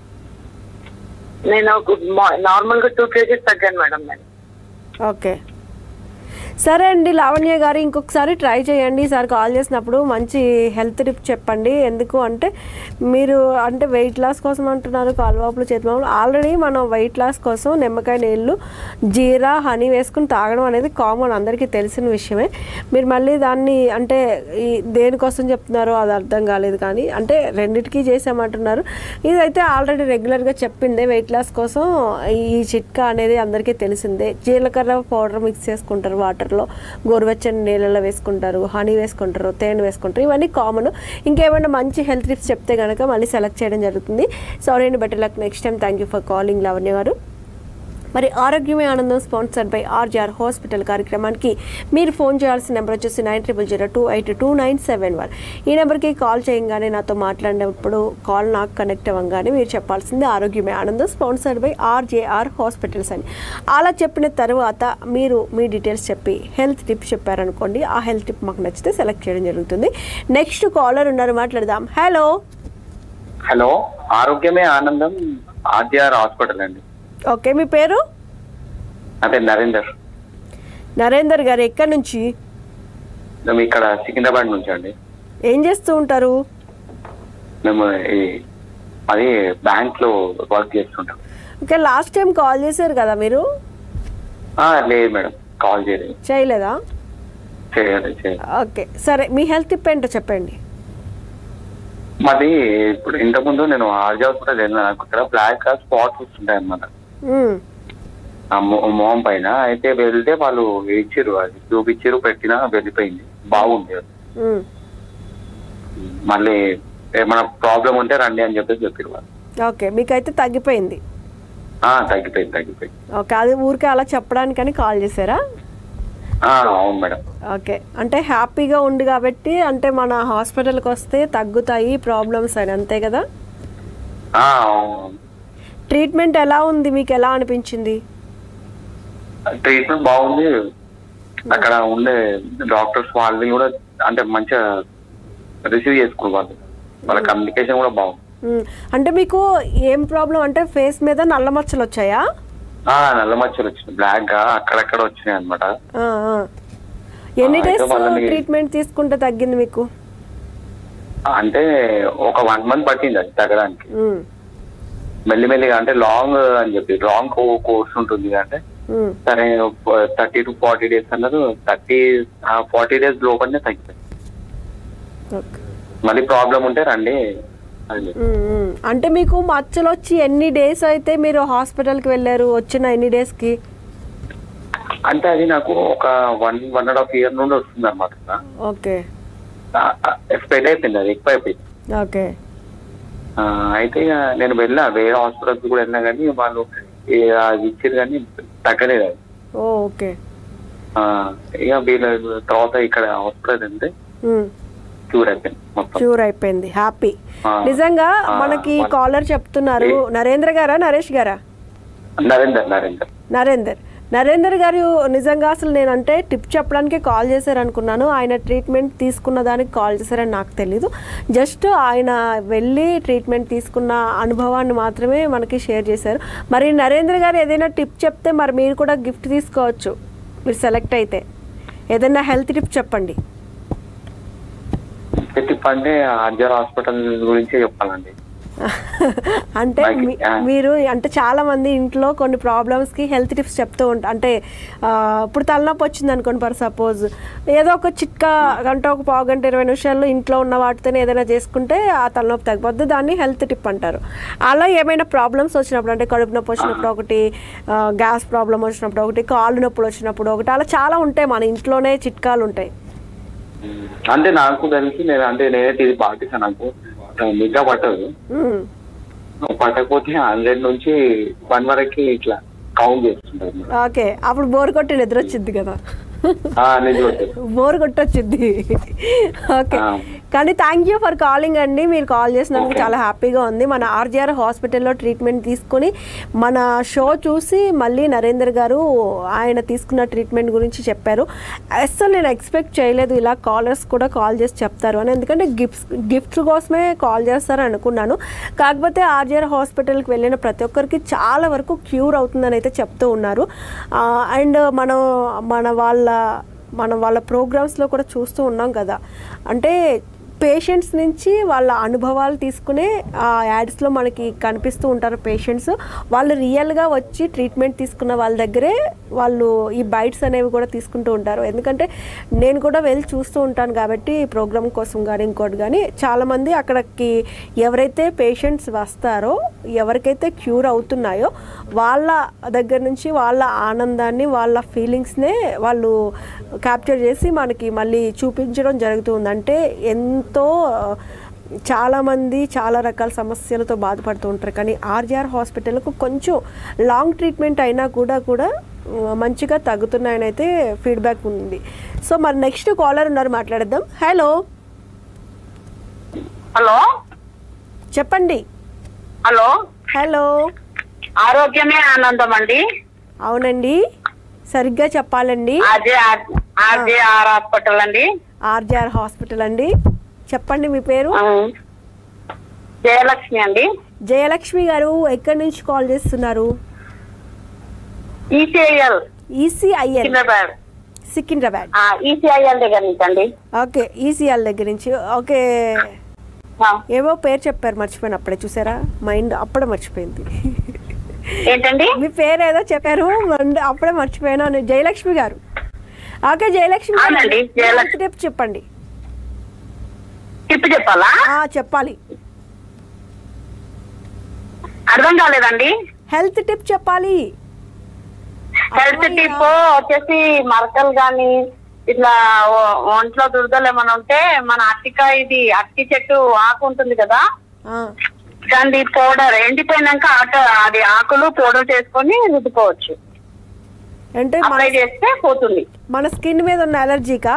నేను నార్మల్ గా టూ కేజీస్ తగ్గాను మేడం నేను ఓకే సరే అండి లావణ్య గారు ఇంకొకసారి ట్రై చేయండి ఈసారి కాల్ చేసినప్పుడు మంచి హెల్త్ టిప్ చెప్పండి ఎందుకు అంటే మీరు అంటే వెయిట్ లాస్ కోసం అంటున్నారు కాలువాపులు చేతివాపులు ఆల్రెడీ మనం వెయిట్ లాస్ కోసం నిమ్మకాయ నీళ్ళు జీరా హనీ వేసుకుని తాగడం అనేది కామన్ అందరికీ తెలిసిన విషయమే మీరు మళ్ళీ దాన్ని అంటే ఈ దేనికోసం చెప్తున్నారో అది అర్థం కాలేదు కానీ అంటే రెండిటికి చేసామంటున్నారు ఇదైతే ఆల్రెడీ రెగ్యులర్గా చెప్పిందే వెయిట్ లాస్ కోసం ఈ చిట్కా అనేది అందరికీ తెలిసిందే జీలకర్ర పౌడర్ మిక్స్ చేసుకుంటారు వాటర్లో గోరువెచ్చని నీళ్ళలో వేసుకుంటారు హనీ వేసుకుంటారు తేనె వేసుకుంటారు ఇవన్నీ కామన్ ఇంకేమైనా మంచి హెల్త్ టిప్స్ చెప్తే కనుక మళ్ళీ సెలెక్ట్ చేయడం జరుగుతుంది సారీ అండి better luck next time thank you for calling Lavanya గారు మరి ఆరోగ్యమే ఆనందం స్పాన్సర్డ్ బై ఆర్జీఆర్ హాస్పిటల్ కార్యక్రమానికి మీరు ఫోన్ చేయాల్సిన నెంబర్ వచ్చేసి nine triple zero two eight two nine seven one ఈ నెంబర్కి కాల్ చేయగానే నాతో మాట్లాడినప్పుడు కాల్ నాకు కనెక్ట్ అవ్వగానే మీరు చెప్పాల్సింది ఆరోగ్యమే ఆనందం స్పాన్సర్డ్ బై ఆర్జేఆర్ హాస్పిటల్స్ అని అలా చెప్పిన తర్వాత మీరు మీ డీటెయిల్స్ చెప్పి హెల్త్ టిప్ చెప్పారనుకోండి ఆ హెల్త్ టిప్ మాకు నచ్చితే సెలెక్ట్ చేయడం జరుగుతుంది నెక్స్ట్ కాలర్ ఉన్నారు మాట్లాడదాం హలో హలో ఆరోగ్యమే ఆనందం ఆర్జీఆర్ హాస్పిటల్ అండి ఓకే మీ పేరు అదే నరేందర్ నరేందర్ గారు ఎక్కడి నుంచి మేము ఇక్కడ సికింద్రాబాద్ నుంచి అండి ఏం చేస్తూ ఉంటారు మేము ఈ అది బ్యాంక్ లో వర్క్ చేస్తుంటాం ఓకే లాస్ట్ టైం కాల్ చేశారు కదా మీరు ఆ, లేదు మేడం కాల్ చేయలేదు చేయలేదా చేయాలి చేయాలి ఓకే సరే మీ హెల్త్ టిప్ ఏంటో చెప్పండి మాది ఇప్పుడు ఇంతకుముందు నేను ఆర్జీ హాస్పిటల్ వెళ్ళినా నాకు ఇక్కడ బ్లాక్ స్పాట్స్ వస్తుంటాయి అన్నమాట మ్మ్. ఆ మొ- మొహం పైన అయితే వెళ్తే వాళ్ళు ఇచ్చిర్రు అది చూపించిర్రు పెట్టినా వెళ్ళిపోయింది బాగుంది అది మ్మ్. మళ్ళీ ఏమైనా ప్రాబ్లం ఉంటే రండి అని చెప్పేసి చెప్పారు వాళ్ళు ఓకే మీకైతే తగ్గిపోయింది ఆ, తగ్గిపోయింది తగ్గిపోయింది ఓకే అది ఊరికే అలా చెప్పడానికని కాల్ చేశారా ఆ, అవును మేడం ఓకే అంటే హ్యాపీగా ఉంది కాబట్టి అంటే మన హాస్పిటల్కి వస్తే తగ్గుతాయి ప్రాబ్లమ్స్ అని అంతే కదా ఆ, అవును ట్రీట్మెంట్ ఎలా ఉంది మీకు ఎలా అనిపించింది ట్రీట్మెంట్ బాగుంది అక్కడ ఉండే డాక్టర్స్ వాళ్ళు కూడా అంటే మంచిగా రిసీవ్ చేసుకోరు వాళ్ళు వాళ్ళ కమ్యూనికేషన్ కూడా బాగుంది మ్మ్. అంటే మీకు ఏం ప్రాబ్లం అంటే ఫేస్ మీద నల్ల మచ్చలు వచ్చాయా ఆ నల్ల మచ్చలు వచ్చినాయి బ్లాక్ గా అక్కడక్కడ వచ్చినాయి అనమాట ఆ, ఆ. ఎన్ని ఆ, అయితే డేస్ వాళ్ళని- ట్రీట్మెంట్ తీసుకుంటే తగ్గింది మీకు అంటే ఒక వన్ మంత్ పట్టింది అది తగ్గడానికి ఉమ్, మెల్లిమెల్లిగా అంటే లాంగ్ అని చెప్పి లాంగ్ కోర్స్ ఉంటుంది అంటే ఉమ్. సరే థర్టీ టు ఫార్టీ డేస్ అన్నారు థర్టీ ఫార్టీ డేస్ లోపలనే తగ్గిపోయింది ఓకే మళ్ళీ ప్రాబ్లం ఉంటే రండి అది ఉమ్, ఉమ్. అంటే మీకు మచ్చలు వచ్చి ఎన్ని డేస్ అయితే మీరు హాస్పిటల్కి వెళ్ళారు వచ్చిన ఎన్ని డేస్కి అంటే అది నాకు ఒక one one and half year నుండి వస్తుంది అనమాట ఓకే స్ప్రెడ్ అయిపోయింది అది ఎక్కువ అయిపోయింది ఓకే ఆ, అయితే ఇక నేను వెళ్ళా వేరే హాస్పిటల్స్ కూడా వెళ్ళినా కానీ వాళ్ళు ఈ అది ఇచ్చారు కానీ తగ్గలేదు అది ఓ ఓకే ఆ, ఇక వీళ్ళ తర్వాత ఇక్కడ హాస్పిటల్ వెళ్తే ఉమ్. క్యూర్ అయిపోయింది మొత్తం క్యూర్ అయిపోయింది హ్యాపీ ఆ. నిజంగా ఆ, మనకి మన- కాలర్ చెప్తున్నారు ఏ- నరేంద్ర గారా నరేష్ గారా నరేందర్ నరేందర్ నరేందర్ నరేందర్ గారు నిజంగా అసలు నేనంటే టిప్ చెప్పడానికి కాల్ చేశారు అనుకున్నాను ఆయన ట్రీట్మెంట్ తీసుకున్న దానికి కాల్ చేశారని నాకు తెలీదు జస్ట్ ఆయన వెళ్ళి ట్రీట్మెంట్ తీసుకున్న అనుభవాన్ని మాత్రమే మనకి షేర్ చేశారు మరి నరేంద్ర గారు ఏదైనా టిప్ చెప్తే మరి మీరు కూడా గిఫ్ట్ తీసుకోవచ్చు మీరు సెలెక్ట్ అయితే ఏదైనా హెల్త్ టిప్ చెప్పండి టిప్ అంటే ఆర్జర్ హాస్పిటల్ గురించే చెప్పాలండి అంటే Like, మీ- ఆ. మీరు అంటే చాలా మంది ఇంట్లో కొన్ని ప్రాబ్లమ్స్ కి హెల్త్ టిప్స్ చెప్తూ ఉంటారు అంటే ఆ, ఇప్పుడు తలనొప్పి వచ్చింది అనుకోండి ఫర్ సపోజ్ ఏదో ఒక చిట్కా గంట ఒక పావు గంట ఇరవై నిమిషాల్లో ఇంట్లో ఉన్న వాటితోనే ఏదైనా చేసుకుంటే ఆ తలనొప్పి తగ్గిపోద్ది దాన్ని హెల్త్ టిప్ అంటారు అలా ఏమైనా ప్రాబ్లమ్స్ వచ్చినప్పుడు అంటే కడుపు నొప్పి వచ్చినప్పుడు ఒకటి గ్యాస్ ప్రాబ్లం వచ్చినప్పుడు ఒకటి కాళ్ళు నొప్పులు వచ్చినప్పుడు ఒకటి అలా చాలా ఉంటాయి మన ఇంట్లోనే చిట్కాలు ఉంటాయి అంటే నాకు తెలిసి నేను అంటే నేనైతే ఇది పాటిస్తాను నాకు నిద్ర పట్టదు మ్మ్. పట్టకపోతే హండ్రెడ్ నుంచి వన్ వరకు ఇట్లా కౌంట్ చేస్తుంటారు ఓకే అప్పుడు బోర్ కొట్టి నిద్ర వచ్చింది కదా నిద్ర పట్టదు బోర్ కొట్టొచ్చింది ఓకే ఆ. కానీ థ్యాంక్ యూ ఫర్ కాలింగ్ అండి మీరు కాల్ చేసినందుకు Okay. చాలా హ్యాపీగా ఉంది మన ఆర్జీఆర్ హాస్పిటల్లో ట్రీట్మెంట్ తీసుకొని మన షో చూసి మళ్ళీ నరేందర్ గారు ఆయన తీసుకున్న ట్రీట్మెంట్ గురించి చెప్పారు అస్సలు నేను ఎక్స్పెక్ట్ చేయలేదు ఇలా కాలర్స్ కూడా కాల్ చేసి చెప్తారు అని ఎందుకంటే గిఫ్ట్స్ గిఫ్ట్స్ కోసమే కాల్ చేస్తారు అనుకున్నాను కాకపోతే ఆర్జీఆర్ హాస్పిటల్కి వెళ్ళిన ప్రతి ఒక్కరికి చాలా వరకు క్యూర్ అవుతుందని అయితే చెప్తూ ఉన్నారు అండ్ మనం మన వాళ్ళ మనం వాళ్ళ ప్రోగ్రామ్స్లో కూడా చూస్తూ ఉన్నాం కదా అంటే పేషెంట్స్ నుంచి వాళ్ళ అనుభవాలు తీసుకునే ఆ యాడ్స్లో మనకి కనిపిస్తూ ఉంటారు పేషెంట్స్ వాళ్ళు రియల్గా వచ్చి ట్రీట్మెంట్ తీసుకున్న వాళ్ళ దగ్గరే వాళ్ళు ఈ బైట్స్ అనేవి కూడా తీసుకుంటూ ఉంటారు ఎందుకంటే నేను కూడా వెళ్ళి చూస్తూ ఉంటాను కాబట్టి ఈ ప్రోగ్రామ్ కోసం కానీ ఇంకోటి కానీ చాలామంది అక్కడికి ఎవరైతే పేషెంట్స్ వస్తారో ఎవరికైతే క్యూర్ అవుతున్నాయో వాళ్ళ దగ్గర నుంచి వాళ్ళ ఆనందాన్ని వాళ్ళ ఫీలింగ్స్నే వాళ్ళు క్యాప్చర్ చేసి మనకి మళ్ళీ చూపించడం జరుగుతుంది అంటే ఎంతో చాలామంది చాలా రకాల సమస్యలతో బాధపడుతూ ఉంటారు కానీ ఆర్జీఆర్ హాస్పిటల్కు కొంచెం లాంగ్ ట్రీట్మెంట్ అయినా కూడా కూడా ఆ, మంచిగా తగ్గుతున్నాయని అయితే ఫీడ్బ్యాక్ ఉంది సో మరి నెక్స్ట్ కాలర్ ఉన్నారు మాట్లాడేద్దాం హలో హలో చెప్పండి హలో హలో ఆరోగ్యమే ఆనందం అండి అవునండి సరిగ్గా చెప్పాలండి ఆర్జే ఆర్జే ఆర్ హాస్పిటల్ అండి ఆర్జీఆర్ హాస్పిటల్ అండి చెప్పండి మీ పేరు ఆ. జయలక్ష్మి అండి జయలక్ష్మి గారు ఎక్కడి నుంచి కాల్ చేస్తున్నారు ECIL ECIL Secunderabad Secunderabad ECIL దగ్గర నుంచి అండి ఓకే ఈసీఎల్ దగ్గర నుంచి ఓకే ఆ. ఏవో పేరు చెప్పారు మర్చిపోయాను అప్పుడే చూసారా మైండ్ అప్పుడే మర్చిపోయింది ఏంటండి మీ పేరు ఏదో చెప్పారు మండ్- అప్పుడే మర్చిపోయాను అని జయలక్ష్మి గారు ఓకే జయలక్ష్మి గారు అవునండి, జయలక్ష్మి. నెక్స్ట్ టిప్ చెప్పండి టిప్ చెప్పాలా ఆ, చెప్పాలి అర్థం కాలేదండి హెల్త్ టిప్ చెప్పాలి హెల్త్ అమ్మయ్య. టిప్ వచ్చేసి మరకలు గాని ఇట్లా ఒ- ఒంట్లో దురదలు ఏమైనా ఉంటే మన అట్టిక ఇది అట్టి చెట్టు ఆకు ఉంటుంది కదా ఆ, దాన్ని పౌడర్ ఎండిపోయినాక ఆట అది ఆకులు పౌడర్ చేసుకొని రుద్దుకోవచ్చు అంటే మన అప్లై చేస్తే పోతుంది మన స్కిన్ మీద ఉన్న అలర్జీకా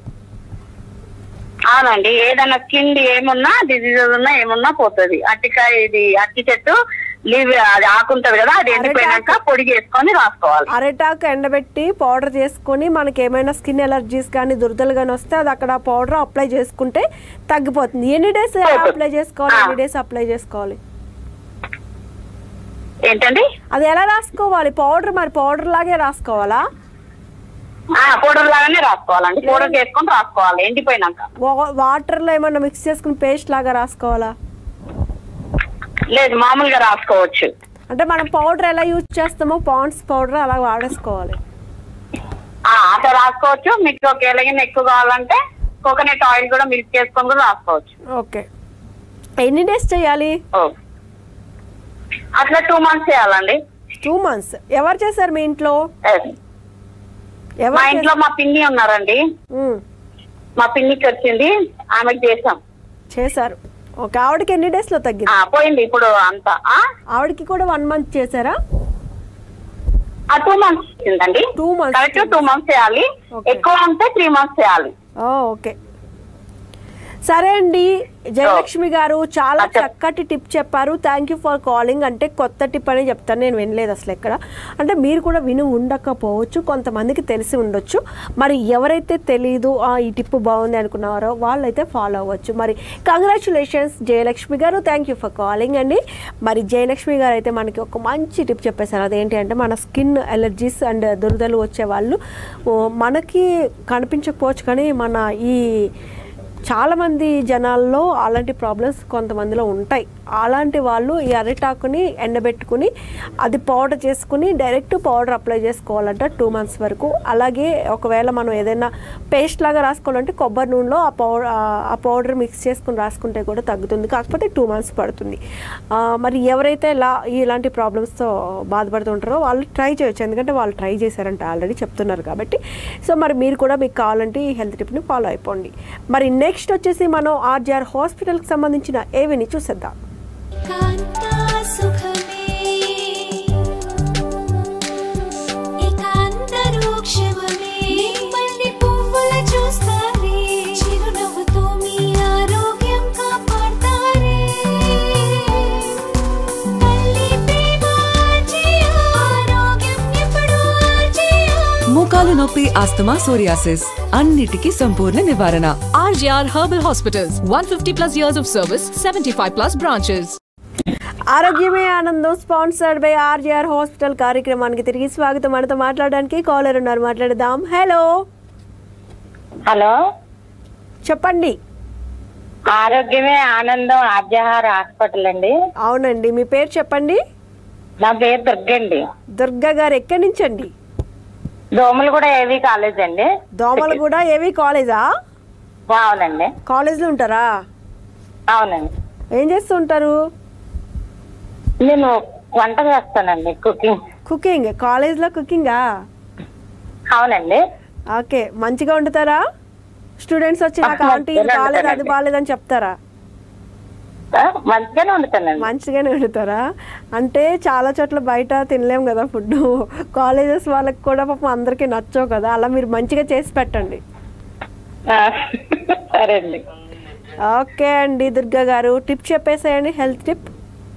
అవునండి ఏదైనా స్కిన్ ఏమున్నా డిజీజెస్ ఉన్నా ఏమున్నా పోతుంది అట్టికాయ ఇది అట్టి చెట్టు లీవ్ అది ఆకుంటది కదా అది ఎండిపోయినాక పొడి చేసుకొని రాసుకోవాలి అరెటాకు ఎండబెట్టి పౌడర్ చేసుకొని మనకి ఏమైనా స్కిన్ ఎలర్జీస్ కానీ దురదలు కానీ వస్తే అది అక్కడ పౌడర్ అప్లై చేసుకుంటే తగ్గిపోతుంది ఎన్ని డేస్ అప్లై చేసుకోవాలి ఎన్ని డేస్ అప్లై చేసుకోవాలి ఏంటండి అది ఎలా రాసుకోవాలి పౌడర్ మరి పౌడర్ లాగే రాసుకోవాలా పౌడర్ లాగానే రాసుకోవాలండి పౌడర్ చేసుకొని రాసుకోవాలి ఎండిపోయినాక వా- వాటర్లో ఏమన్నా మిక్స్ చేసుకుని పేస్ట్ లాగా రాసుకోవాలా లేదు మామూలుగా రాసుకోవచ్చు అంటే మనం పౌడర్ ఎలా యూజ్ చేస్తామో పాండ్స్ పౌడర్ అలా వాడేసుకోవాలి ఆ, అట్లా రాసుకోవచ్చు మీకు ఒకవేళ ఎక్కువ కావాలంటే కోకోనట్ ఆయిల్ కూడా మిల్క్ చేసుకొని కూడా రాసుకోవచ్చు ఓకే ఎన్ని డేస్ చేయాలి ఓ. అట్లా టూ మంత్స్ చేయాలండి టూ మంత్స్ ఎవరు చేశారు మీ ఇంట్లో Yes. మా ఎవరు ఇంట్లో మా పిన్ని ఉన్నారండి ఉమ్, మా పిన్నికి వచ్చింది ఆమెకి చేసాం చేశారు ఓకే ఆవిడకి ఎన్ని డేస్ లో తగ్గింది ఆ, పోయింది ఇప్పుడు అంతా ఆ? ఆవిడకి కూడా వన్ మంత్ చేశారా ఆ టూ మంత్స్ వచ్చిందండి Two months. Correct two months చేయాలి Okay. ఎక్కువ ఉంటే త్రీ మంత్స్ చేయాలి ఓ, ఓకే సరే అండి జయలక్ష్మి గారు చాలా ఆ, చెప్. చక్కటి టిప్ చెప్పారు థ్యాంక్ యూ ఫర్ కాలింగ్ అంటే కొత్త టిప్ అని చెప్తాను నేను వినలేదు అసలు ఎక్కడ అంటే మీరు కూడా విని ఉండకపోవచ్చు కొంతమందికి తెలిసి ఉండొచ్చు మరి ఎవరైతే తెలీదు "ఆ, ఈ టిప్ బాగుంది అనుకున్నారో వాళ్ళైతే ఫాలో అవ్వచ్చు మరి కంగ్రాచులేషన్స్ జయలక్ష్మి గారు థ్యాంక్ యూ ఫర్ కాలింగ్ అండి మరి జయలక్ష్మి గారు అయితే మనకి ఒక మంచి టిప్ చెప్పేశారు అదేంటి అంటే మన స్కిన్ ఎలర్జీస్ అండ్ దురదలు వచ్చే వాళ్ళు ఓ, మనకి కనిపించకపోవచ్చు కానీ మన ఈ చాలామంది జనాల్లో అలాంటి ప్రాబ్లమ్స్ కొంతమందిలో ఉంటాయి అలాంటి వాళ్ళు ఈ అరిటాకుని ఎండబెట్టుకుని అది పౌడర్ చేసుకుని డైరెక్ట్ పౌడర్ అప్లై చేసుకోవాలంట టూ మంత్స్ వరకు అలాగే ఒకవేళ మనం ఏదైనా పేస్ట్ లాగా రాసుకోవాలంటే కొబ్బరి నూనెలో ఆ పౌడర్ ఆ పౌడర్ మిక్స్ చేసుకుని రాసుకుంటే కూడా తగ్గుతుంది కాకపోతే టూ మంత్స్ పడుతుంది ఆ, మరి ఎవరైతే ఇలా ఇలాంటి ప్రాబ్లమ్స్తో బాధపడుతుంటారో వాళ్ళు ట్రై చేయొచ్చు ఎందుకంటే వాళ్ళు ట్రై చేశారంట ఆల్రెడీ చెప్తున్నారు కాబట్టి సో మరి మీరు కూడా మీకు కావాలంటే ఈ హెల్త్ టిప్ని ఫాలో అయిపోండి మరి నెక్స్ట్ వచ్చేసి మనం ఆర్జీఆర్ హాస్పిటల్కి సంబంధించిన ఏవిని చూసేద్దాం కాంతా సుఖమే ఏకాంతరు క్షమమే నిమ్మల్ని పువ్వుల చూస్తారే చిరునవ్వుతో మీ ఆరోగ్యం కాపాడతారే తల్లి ప్రేమ ఆర్జియా ఆరోగ్యం ఎప్పుడూ ఆర్జియా మోకాలు నొప్పి ఆస్తమా సోరియాసిస్ అన్నిటికీ సంపూర్ణ నివారణ RGR Herbal Hospitals, 150 plus years of service, 75 plus branches. ఆరోగ్యమే ఆనందం స్పాన్సర్డ్ బై ఆర్జీఆర్ హాస్పిటల్ కార్యక్రమానికి తిరిగి స్వాగతం మనతో మాట్లాడడానికి కాలర్ ఉన్నారు మాట్లాడదాం హలో హలో చెప్పండి ఆరోగ్యమే ఆనందం ఆర్జహార్ హాస్పిటల్ అండి అవునండి మీ పేరు చెప్పండి నా పేరు దుర్గండి దుర్గా గారు ఎక్కడి నుంచి అండి దోమలు కూడా ఏవి కాలేజ్ అండి దోమలు కూడా ఏవి కాలేజా అవునండి కాలేజ్లో ఉంటారా అవునండి ఏం చేస్తూ ఉంటారు నేను వంట చేస్తానండి కుకింగ్ కుకింగ్ కాలేజ్లో కుకింగా అవునండి ఓకే మంచిగా వండుతారా స్టూడెంట్స్ వచ్చి నాకు మంచిగానే ఆంటీ ఇది బాగాలేదు అది వండుతానండి. బాగాలేదని చెప్తారా ఆ, మంచిగానే వండుతానండి మంచిగానే వండుతారా అంటే చాలా చోట్ల బయట తినలేం కదా ఫుడ్ కాలేజెస్ వాళ్ళకి కూడా పాపం అందరికీ నచ్చవు కదా అలా మీరు మంచిగా చేసి పెట్టండి ఆ, సరే అండి ఓకే అండి దుర్గా గారు టిప్ చెప్పేసేయండి హెల్త్ టిప్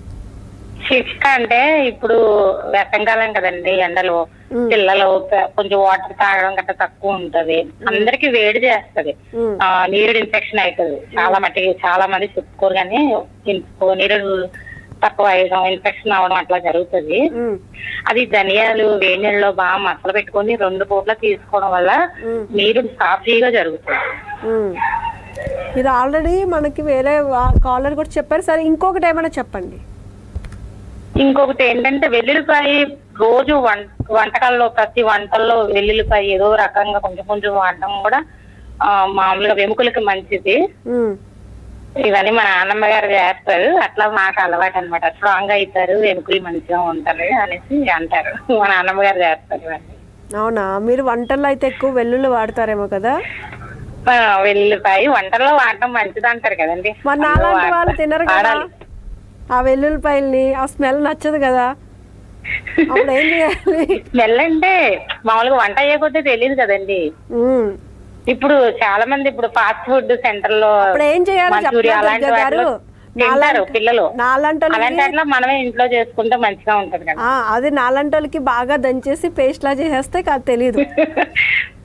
శిక్ష అంటే ఇప్పుడు వేసంకాలం కదండి ఎండలు మ్. పిల్లలు ప- కొంచెం వాటర్ తాగడం గట్రా తక్కువ ఉంటది అందరికి వేడి చేస్తది మ్. ఆ, నీరు ఇన్ఫెక్షన్ అవుతుంది చాలా మటుకి చాలా మంది చెప్పుకోరు కానీ ఇన్- నీరు తక్కువ అయ్యడం ఇన్ఫెక్షన్ అవడం అట్లా జరుగుతుంది మ్, అది ధనియాలు వేడి నీళ్ళలో బాగా మసలు పెట్టుకొని రెండు పూట్ల తీసుకోవడం వల్ల మ్. నీరు సాఫీగా జరుగుతుంది మ్. ఇది ఆల్రెడీ మనకి వేరే కాలర్ కూడా చెప్పారు సరే ఇంకొకటి ఏమైనా చెప్పండి ఇంకొకటి ఏంటంటే వెల్లుల్లిపాయ రోజు వం వంటకాల్లో ప్రతి వంటల్లో వెల్లుల్లిపాయ ఏదో రకంగా కొంచెం కొంచెం వాడడం కూడా ఆ, మామూలుగా వెముకలకి మంచిది మ్, ఇవన్నీ మా నాన్నమ్మ గారు చేస్తారు అట్లా మాకు అలవాటు అనమాట స్ట్రాంగ్ అవుతారు వెముకలు మంచిగా ఉంటారు అనేసి అంటారు మా నాన్నమ్మ గారు చేస్తారు ఇవన్నీ అవునా మీరు వంటల్లో అయితే ఎక్కువ వెల్లుల్లి వాడతారేమో కదా ఆ, వెల్లుల్లిపాయ వంటల్లో వాడడం మంచిది అంటారు కదండి మరి అందరూ నాలాంటి వాళ్ళు వాడతారు. తినరు కదా వాడాలి. ఆ వెల్లుల్లిపాయల్ని ఆ స్మెల్ నచ్చదు కదా అప్పుడు ఏం చేయాలి స్మెల్ అంటే మామూలుగా వంట అయ్యకపోతే తెలియదు కదండి మ్. ఇప్పుడు చాలా మంది ఇప్పుడు ఫాస్ట్ ఫుడ్ సెంటర్ లో అప్పుడు ఏం చేయాలి మంచూరియా చెప్పండి అలాంటి దుర్గా గారు? వాటిలో తింటారు నాలాంటి- పిల్లలు నాలాంటోళ్ళకి- అలాంటి వాటిలో మనమే ఇంట్లో చేసుకుంటే మంచిగా ఉంటది కదా ఆ, అది నాలంటోళ్ళకి బాగా దంచేసి పేస్ట్ లా చేసేస్తే కాదు తెలియదు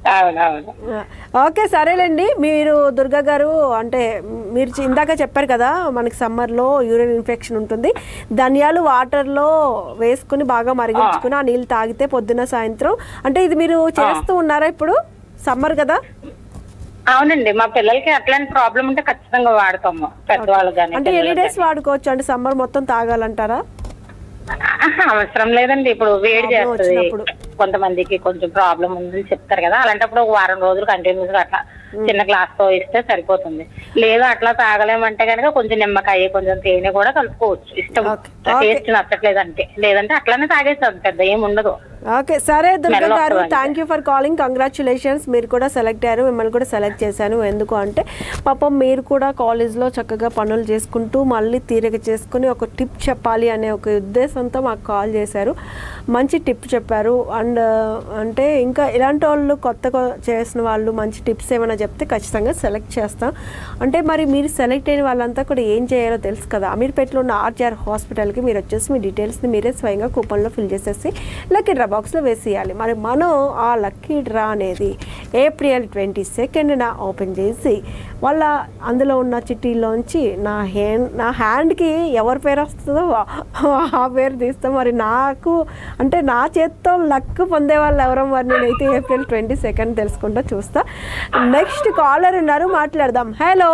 అవునవును ఓకే సరేలేండి మీరు దుర్గా గారు అంటే మీరు చి- ఇందాక చెప్పారు కదా మనకి సమ్మర్లో యూరిన్ ఇన్ఫెక్షన్ ఉంటుంది ధనియాలు వాటర్లో వేసుకుని బాగా మరిగించుకుని ఆ నీళ్ళు తాగితే పొద్దున సాయంత్రం అంటే ఇది మీరు చేస్తూ ఉన్నారా ఇప్పుడు సమ్మర్ కదా అవునండి మా పిల్లలకి అట్లాంటి ప్రాబ్లం ఉంటే ఖచ్చితంగా వాడతాము పెద్దవాళ్ళు కానీ అంటే ఎన్ని డేస్ వాడుకోవచ్చు అంటే సమ్మర్ మొత్తం తాగాలంటారా అవసరం లేదండి ఇప్పుడు వేడి Problem చేస్తుంది వచ్చినప్పుడు. కొంతమందికి కొంచెం ప్రాబ్లం ఉందని చెప్తారు కదా అలాంటప్పుడు ఒక వారం రోజులు కంటిన్యూస్ గా అట్లా చిన్న గ్లాస్ తో ఇస్తే సరిపోతుంది లేదు అట్లా తాగలేమంటే కనుక కొంచెం నిమ్మకాయ కొంచెం తేనె కూడా కలుపుకోవచ్చు ఇష్టం Okay. Okay. టేస్ట్ నచ్చట్లేదంటే లేదంటే అట్లానే తాగేస్తాం పెద్ద ఏం ఉండదు ఓకే సరే దుర్గా Smell గారు వస్తుందండి. Thank you for calling congratulations మీరు కూడా సెలెక్ట్ అయ్యారు మిమ్మల్ని కూడా సెలెక్ట్ చేశాను ఎందుకు అంటే పాపం మీరు కూడా కాలేజ్లో చక్కగా పనులు చేసుకుంటూ మళ్ళీ తీరిక చేసుకుని ఒక టిప్ చెప్పాలి అనే ఒక ఉద్దేశంతో మాకు కాల్ చేశారు మంచి టిప్ చెప్పారు అండ్ అంటే ఇంకా ఇలాంటి వాళ్ళు కొత్తగా చేసిన వాళ్ళు మంచి టిప్స్ ఏమైనా చెప్తే ఖచ్చితంగా సెలెక్ట్ చేస్తాం అంటే మరి మీరు సెలెక్ట్ అయిన వాళ్ళంతా కూడా ఏం చేయాలో తెలుసు కదా అమీర్పేటలో ఉన్న ఆర్జీఆర్ హాస్పిటల్కి మీరు వచ్చేసి మీ డీటెయిల్స్ని మీరే స్వయంగా కూపన్లో ఫిల్ చేసేసి లక్కీ డ్రా బాక్స్లో వేసేయాలి మరి మనం ఆ లక్కీ డ్రా అనేది ఏప్రిల్ ట్వంటీ సెకండ్న ఓపెన్ చేసి వాళ్ళ అందులో ఉన్న చిట్టీలోంచి నా హ్యాండ్ నా హ్యాండ్కి ఎవరి పేరు వస్తుందో ఆ పేరు తీస్తాం మరి నాకు అంటే నా చేత్తో లక్ పొందే వాళ్ళు ఎవరో మరి నేనైతే ఏప్రిల్ ట్వంటీ సెకండ్ తెలుసుకుంటా చూస్తా నెక్స్ట్ కాలర్ ఉన్నారు మాట్లాడదాం హలో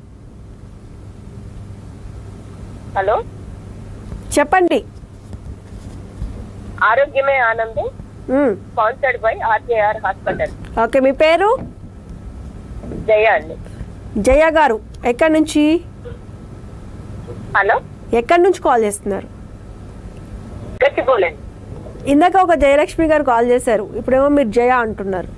హలో చెప్పండి ఆరోగ్యమే ఆనందం మ్, sponsored by RJR hospital okay మీ పేరు జయ అండి జయ గారు ఎక్కడి నుంచి హలో ఎక్కడి నుంచి కాల్ చేస్తున్నారు గచ్చిపోలేండి ఇందాక ఒక జయలక్ష్మి గారు కాల్ చేశారు ఇప్పుడేమో మీరు జయ అంటున్నారు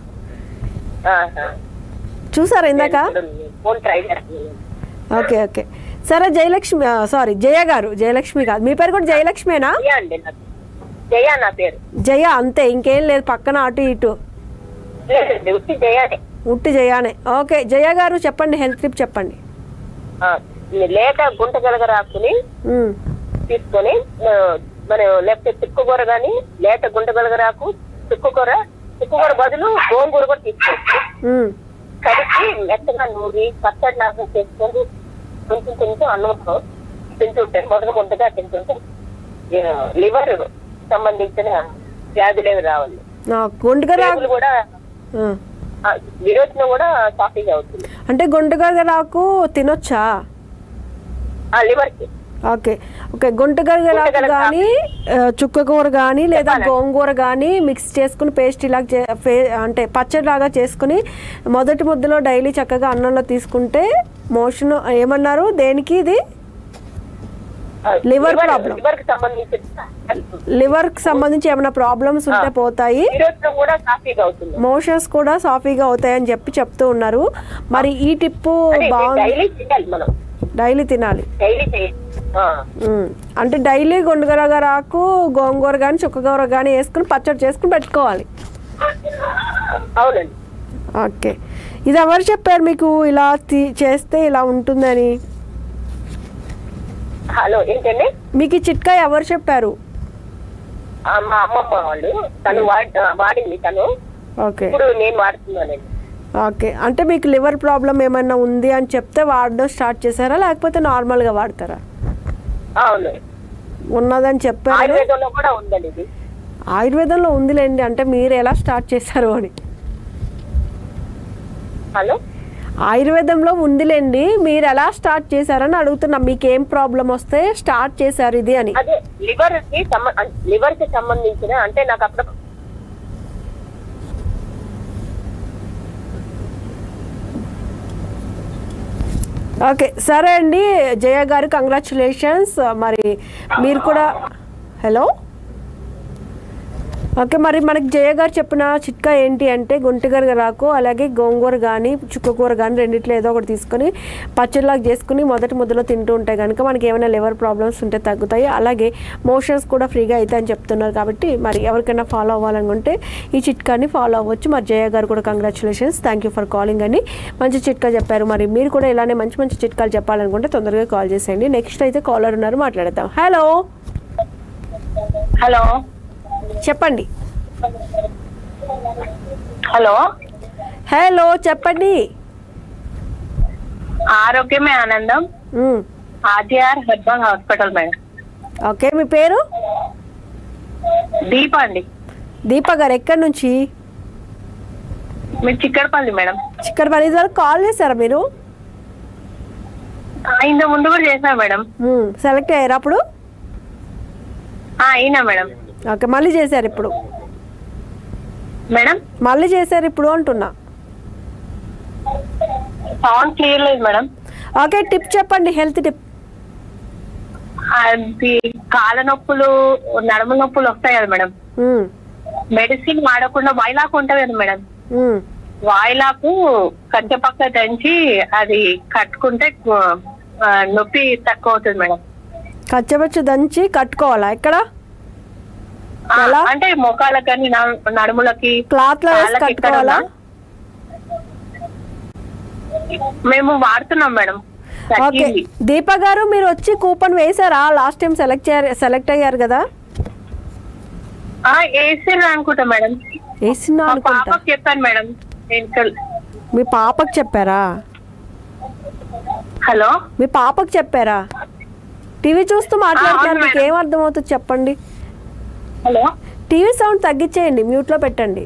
చూసారా ఇందాక ఫోన్ ట్రై చేస్తున్నాను ఓకే ఓకే సరే జయలక్ష్మి సారీ జయ గారు జయలక్ష్మి కాదు మీ పేరు కూడా జయలక్ష్మేనా జయ అండి నా జయ నా పేరు జయ అంతే ఇంకేం లేదు పక్కన అటు ఇటు లేదండి ఉత్తి జయనే ఉట్టి జయానే ఓకే జయ గారు చెప్పండి హెల్త్ టిప్ చెప్పండి ఆ, లేత గుంట గలగరాకుని మ్, తీసుకొని ఆ, మన లేకపోతే చిక్కుకూర కానీ లేత గుంట గలగరాకు చిక్కుకూర చిక్కుకూర బదులు గోంగూర కూడా తీసుకోవచ్చు మ్, కలిపి మెత్తగా నూరి పచ్చడి నాశనం చేసుకొని కొంచెం కొంచెం అన్నంతో తింటుంటే మొదటి ముందుగా తింటుంటే లివర్ సంబంధించిన వ్యాధులేవి రావాలి ఆ, గుంటగరా పేగులు కూడా ఆ, ఆ, విరోచనం కూడా సాఫీగా అవుతుంది అంటే గుంటగరాకు తినొచ్చా ఆ లివర్ కి ఓకే ఓకే గుంటగరగరాకు గుంటగరగ కానీ చుక్క కూర కానీ లేదా చెప్పాలండి. గోంగూర కానీ మిక్స్ చేసుకుని పేస్ట్ ఇలా చే- ఫే- అంటే పచ్చడిలాగా చేసుకుని మొదటి ముద్దలో డైలీ చక్కగా అన్నంలో తీసుకుంటే మోషన్ ఏమన్నారు దేనికి ఇది Liver problem. లివర్ కి సంబంధించిన లివర్కి సంబంధించి ఏమైనా ప్రాబ్లమ్స్ ఉంటే పోతాయి విరోచనం కూడా సాఫీగా అవుతుంది మోషన్స్ కూడా సాఫీగా అవుతాయని చెప్పి చెప్తూ ఉన్నారు మరి ఈ టిప్పు బాగుంది డైలీ చేయాలి మనం డైలీ తినాలి డైలీ చేయాలి ఆ. ఉమ్. అంటే డైలీ గుండుగరగరాకు గోంగూర కానీ చుక్కగూర కానీ వేసుకుని పచ్చడి చేసుకుని పెట్టుకోవాలి అవునండి ఓకే ఇది ఎవరు చెప్పారు మీకు ఇలా తీ- చేస్తే ఇలా ఉంటుందని హలో ఏంటండి మీకు ఈ చిట్కా ఎవరు చెప్పారు ఆ, మా అమ్మమ్మ వాళ్ళు తను వాడి వాడింది తను ఓకే ఇప్పుడు నేను వాడుతున్నానండి ఓకే అంటే మీకు లివర్ ప్రాబ్లం ఏమైనా ఉంది అని చెప్తే వాడడం స్టార్ట్ చేశారా లేకపోతే నార్మల్గా వాడతారా అవును ఉన్నదని చెప్పారు ఆయుర్వేదంలో కూడా ఉందండి ఇది ఆయుర్వేదంలో ఉందిలేండి అంటే మీరు ఎలా స్టార్ట్ చేశారు అని హలో ఆయుర్వేదంలో ఉందిలేండి మీరు ఎలా స్టార్ట్ చేశారని అడుగుతున్నా మీకు ఏం ప్రాబ్లం వస్తే స్టార్ట్ చేశారు ఇది అని అదే లివర్ కి లివర్ కి సంబంధించిన అంటే నాకు అప్పుడు ఓకే సరే అండి జయ గారు కంగ్రాచులేషన్స్ మరి మీరు కూడా హలో ఓకే మరి మనకి జయ గారు చెప్పిన చిట్కా ఏంటి అంటే గుంటగరగరాకు అలాగే గోంగూర కానీ చుక్కకూర కానీ రెండిట్లో ఏదో ఒకటి తీసుకొని పచ్చడిలాగా చేసుకుని మొదటి ముద్దలో తింటూ ఉంటే కనుక మనకి ఏమైనా లివర్ ప్రాబ్లమ్స్ ఉంటే తగ్గుతాయి అలాగే మోషన్స్ కూడా ఫ్రీగా అవుతాయని చెప్తున్నారు కాబట్టి మరి ఎవరికైనా ఫాలో అవ్వాలనుకుంటే ఈ చిట్కాని ఫాలో అవ్వచ్చు మరి జయ గారు కూడా congratulations thank you for calling అని మంచి చిట్కా చెప్పారు మరి మీరు కూడా ఇలానే మంచి మంచి చిట్కాలు చెప్పాలనుకుంటే తొందరగా కాల్ చేసేయండి నెక్స్ట్ అయితే కాలర్ ఉన్నారు మాట్లాడదాం హలో హలో చెప్పండి హలో హలో చెప్పండి ఆరోగ్యమే ఆనందం మ్, RGR herbal hospital madam okay మీ పేరు దీప అండి దీప గారు ఎక్కడి నుంచి మీరు చిక్కడపల్లి మేడం చిక్కడపల్లి ఇది వరకు కాల్ చేశారా మీరు ఆ, ఇంత ముందు కూడా చేసా మేడం మ్, సెలెక్ట్ అయ్యారు అప్పుడు ఆ, అయినా మేడం ఓకే మళ్ళీ చేశారు ఇప్పుడు మేడం మళ్ళీ చేశారు ఇప్పుడు అంటున్నా సౌండ్ క్లియర్ లేదు మేడం ఓకే టిప్ చెప్పండి హెల్త్ టిప్ అది కాళ్ళ నొప్పులు నడుము నొప్పులు వస్తాయి కదా మేడం మ్, మెడిసిన్ వాడకుండా వైలాక్ ఉంటది కదా మేడం మ్, వాయిలాకు కంచెపక్క దంచి అది కట్టుకుంటే ఆ, నొప్పి తక్కువ అవుతుంది మేడం కచ్చపచ్చ దంచి కట్టుకోవాలా ఎక్కడ ఆ, ఎలా? అంటే మొఖాలకు కానీ నడు- నడుములకి క్లాత్ లో వేసి కాళ్ళకి ఎక్కడ కట్టుకోవాలా ఉన్నా. మేము వాడుతున్నాం మేడం ఓకే తగ్గింది. దీప గారు మీరు వచ్చి కూపన్ వేశారా లాస్ట్ టైం సెలెక్ట్ సెలెక్ట్ అయ్యారు కదా ఆ వేసిర్రు అనుకుంటా మేడం వేసినా మా అనుకుంటా పాపకి చెప్పాను మేడం నేను మీ పాపకు చెప్పారా హలో మీ పాపకు చెప్పారా టీవీ చూస్తూ మాట్లాడుతున్నారు అవును మీకు మేడం. ఏం అర్థమవుతుంది చెప్పండి హలో టీవీ సౌండ్ తగ్గించేయండి మ్యూట్లో పెట్టండి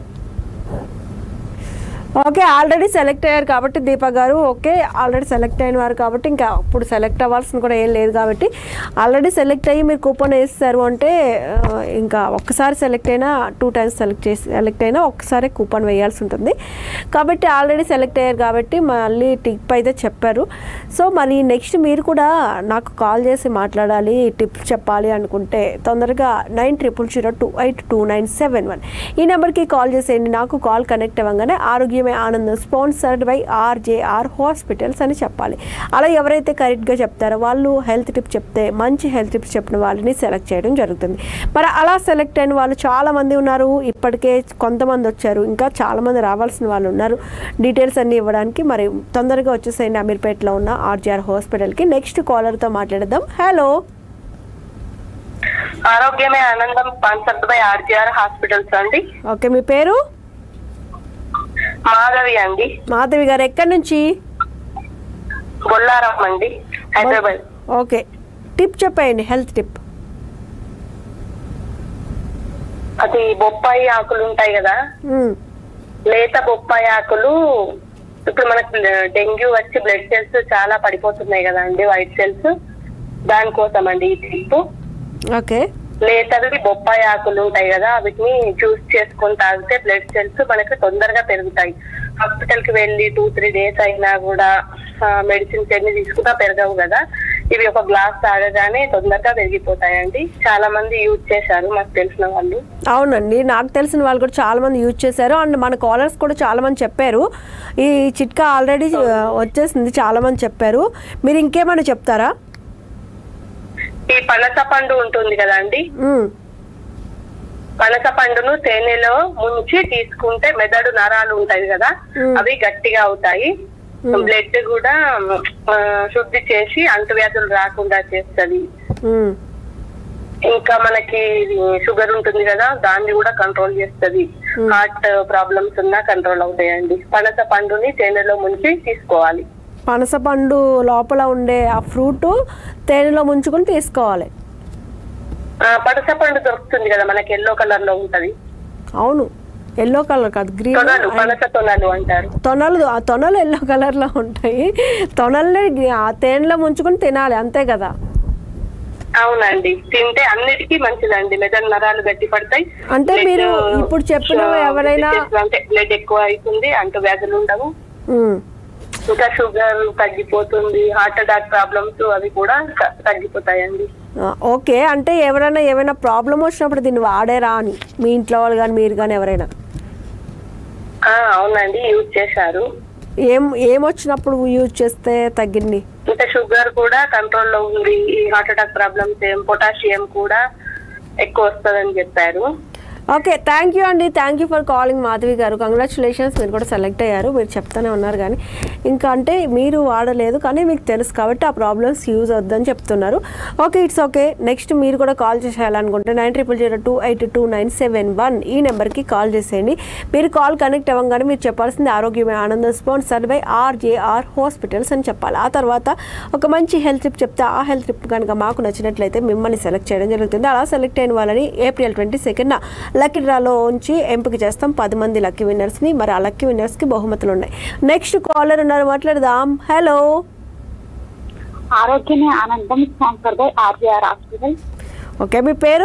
ఓకే ఆల్రెడీ సెలెక్ట్ అయ్యారు కాబట్టి దీప గారు ఓకే ఆల్రెడీ సెలెక్ట్ అయిన వారు కాబట్టి ఇంకా అప్పుడు సెలెక్ట్ అవ్వాల్సిన కూడా ఏం లేదు కాబట్టి ఆల్రెడీ సెలెక్ట్ అయ్యి మీరు కూపన్ వేస్తారు అంటే ఆ, ఇంకా ఒక్కసారి సెలెక్ట్ అయినా టూ టైమ్స్ సెలెక్ట్ చేసి సెలెక్ట్ అయినా ఒక్కసారి కూపన్ వేయాల్సి ఉంటుంది కాబట్టి ఆల్రెడీ సెలెక్ట్ అయ్యారు కాబట్టి మళ్ళీ టిప్ అయితే చెప్పారు సో మరి నెక్స్ట్ మీరు కూడా నాకు కాల్ చేసి మాట్లాడాలి టిప్స్ చెప్పాలి అనుకుంటే తొందరగా nine triple zero two eight two nine seven one ఈ నెంబర్కి కాల్ చేసేయండి నాకు కాల్ కనెక్ట్ అవ్వగానే ఆరోగ్యమే ఆనందం స్పాన్సర్డ్ బై ఆర్జేఆర్ హాస్పిటల్స్ అని చెప్పాలి అలా ఎవరైతే కరెక్ట్గా చెప్తారో వాళ్ళు హెల్త్ టిప్ చెప్తే మంచి హెల్త్ టిప్స్ చెప్పిన వాళ్ళని సెలెక్ట్ చేయడం జరుగుతుంది మరి అలా సెలెక్ట్ అయిన వాళ్ళు చాలామంది ఉన్నారు ఇప్పటికే కొంతమంది వచ్చారు ఇంకా చాలామంది రావాల్సిన వాళ్ళు ఉన్నారు డీటెయిల్స్ అన్నీ ఇవ్వడానికి మరి తొందరగా వచ్చేసేయండి అమీర్పేటలో ఉన్న ఆర్జీఆర్ హాస్పిటల్కి నెక్స్ట్ కాలర్తో మాట్లాడదాం హలో ఆరోగ్యమే ఆనందం స్పాన్సర్డ్ బై ఆర్జీఆర్ హాస్పిటల్స్ అండి ఓకే మీ పేరు మాధవి అండి మాధవి గారు ఎక్కడి నుంచి బొల్లారం అండి హైదరాబాద్ ఓకే టిప్ చెప్పండి హెల్త్ టిప్ అది బొప్పాయి ఆకులు ఉంటాయి కదా మ్మ్. లేత బొప్పాయి ఆకులు ఇప్పుడు మనకు డెంగ్యూ వచ్చి బ్లడ్ సెల్స్ చాలా పడిపోతున్నాయి కదా అండి వైట్ సెల్స్ దానికోసం అండి ఈ టిప్ ఓకే లేతవి బొప్పాయి ఆకులు ఉంటాయి కదా వీటిని జ్యూస్ చేసుకొని తాగితే బ్లడ్ సెల్స్ మనకి తొందరగా పెరుగుతాయి హాస్పిటల్ కి వెళ్ళి టూ త్రీ డేస్ అయినా కూడా మెడిసిన్స్ ఎన్ని తీసుకున్నా పెరగవు కదా ఇవి ఒక గ్లాస్ తాగగానే తొందరగా పెరిగిపోతాయండి చాలా మంది యూజ్ చేశారు మాకు తెలిసిన వాళ్ళు అవునండి నాకు తెలిసిన వాళ్ళు కూడా చాలా మంది యూజ్ చేశారు అండ్ మన కాలర్స్ కూడా చాలా మంది చెప్పారు ఈ చిట్కా ఆల్రెడీ వచ్చేసింది చాలా మంది చెప్పారు మీరు ఇంకేమైనా చెప్తారా ఈ పనస పండు ఉంటుంది కదా అండి మ్మ్. పనస పండును తేనెలో ముంచి తీసుకుంటే మెదడు నరాలు ఉంటాయి కదా మ్మ్. అవి గట్టిగా అవుతాయి బ్లడ్ కూడా ఆ, శుద్ధి చేసి అంటువ్యాధులు రాకుండా చేస్తది మ్మ్. ఇంకా మనకి ఇది షుగర్ ఉంటుంది కదా దాన్ని కూడా కంట్రోల్ చేస్తది హార్ట్ ప్రాబ్లమ్స్ ఉన్నా కంట్రోల్ అవుతాయండి పనస పండుని తేనెలో ముంచి తీసుకోవాలి పనస పండు లోపల ఉండే ఆ ఫ్రూట్ తేనెలో ముంచుకొని తీసుకోవాలి ఆ, పనస పండు దొరుకుతుంది కదా మనకి ఎల్లో కలర్ లో ఉంటది అవును ఎల్లో కలర్ కాదు గ్రీన్ తొనలు పనస తొనలు అంటారు తొనలు ఆ తొనలు ఎల్లో కలర్లో ఉంటాయి తొనల్ని ఆ తేనెలో ముంచుకొని తినాలి అంతే కదా అవునండి తింటే అన్నిటికీ మంచిదండి మెదడు నరాలు గట్టి పడతాయి అంటే Blood, మీరు ఇప్పుడు చెప్పిన ఆ, ఎవరైనా- అంటే బ్లడ్ ఎక్కువ అవుతుంది అంటు వ్యాధులు ఉండవు మ్మ్. ఇంకా షుగర్ తగ్గిపోతుంది హార్ట్ అటాక్ ప్రాబ్లమ్స్ అవి కూడా త- తగ్గిపోతాయండి ఆ, ఓకే అంటే ఎవరైనా ఏమైనా ప్రాబ్లం వచ్చినప్పుడు దీన్ని వాడారా అని మీ ఇంట్లో వాళ్ళు కానీ మీరు కానీ ఎవరైనా ఆ అవునండి యూజ్ చేశారు ఏం ఏం వచ్చినప్పుడు యూజ్ చేస్తే తగ్గింది ఇంకా షుగర్ కూడా కంట్రోల్ లో ఉంది ఈ హార్ట్ అటాక్ ప్రాబ్లమ్స్ ఏం పొటాషియం కూడా ఎక్కువ వస్తుందని చెప్పారు ఓకే థ్యాంక్ యూ అండి thank you for calling Madhavi గారు కంగ్రాచులేషన్స్ మీరు కూడా సెలెక్ట్ అయ్యారు మీరు చెప్తానే ఉన్నారు కానీ ఇంకా అంటే మీరు వాడలేదు కానీ మీకు తెలుసు కాబట్టి ఆ ప్రాబ్లమ్స్ యూజ్ అవుద్దని చెప్తున్నారు ఓకే ఇట్స్ ఓకే నెక్స్ట్ మీరు కూడా కాల్ చేసేయాలనుకుంటే nine triple zero two eight two nine seven one ఈ నెంబర్కి కాల్ చేసేయండి మీరు కాల్ కనెక్ట్ అవ్వగానే మీరు చెప్పాల్సింది ఆరోగ్యమే ఆనందం స్పాన్సర్ బై ఆర్జేఆర్ హాస్పిటల్స్ అని చెప్పాలి ఆ తర్వాత ఒక మంచి హెల్త్ ట్రిప్ చెప్తే ఆ హెల్త్ ట్రిప్ కనుక మాకు నచ్చినట్లయితే మిమ్మల్ని సెలెక్ట్ చేయడం జరుగుతుంది అలా సెలెక్ట్ అయిన వాళ్ళని ఏప్రిల్ ట్వంటీ సెకండ్న లక్కీ డ్రాలో ఉంచి ఎంపిక చేస్తాం పది మంది లక్కీ విన్నర్స్ని మరి ఆ లక్కీ విన్నర్స్కి బహుమతులు ఉన్నాయి నెక్స్ట్ కాలర్ ఉన్నారు మాట్లాడదాం హలో ఆరోగ్యమే ఆనందం sponsor by RGR hospital okay మీ పేరు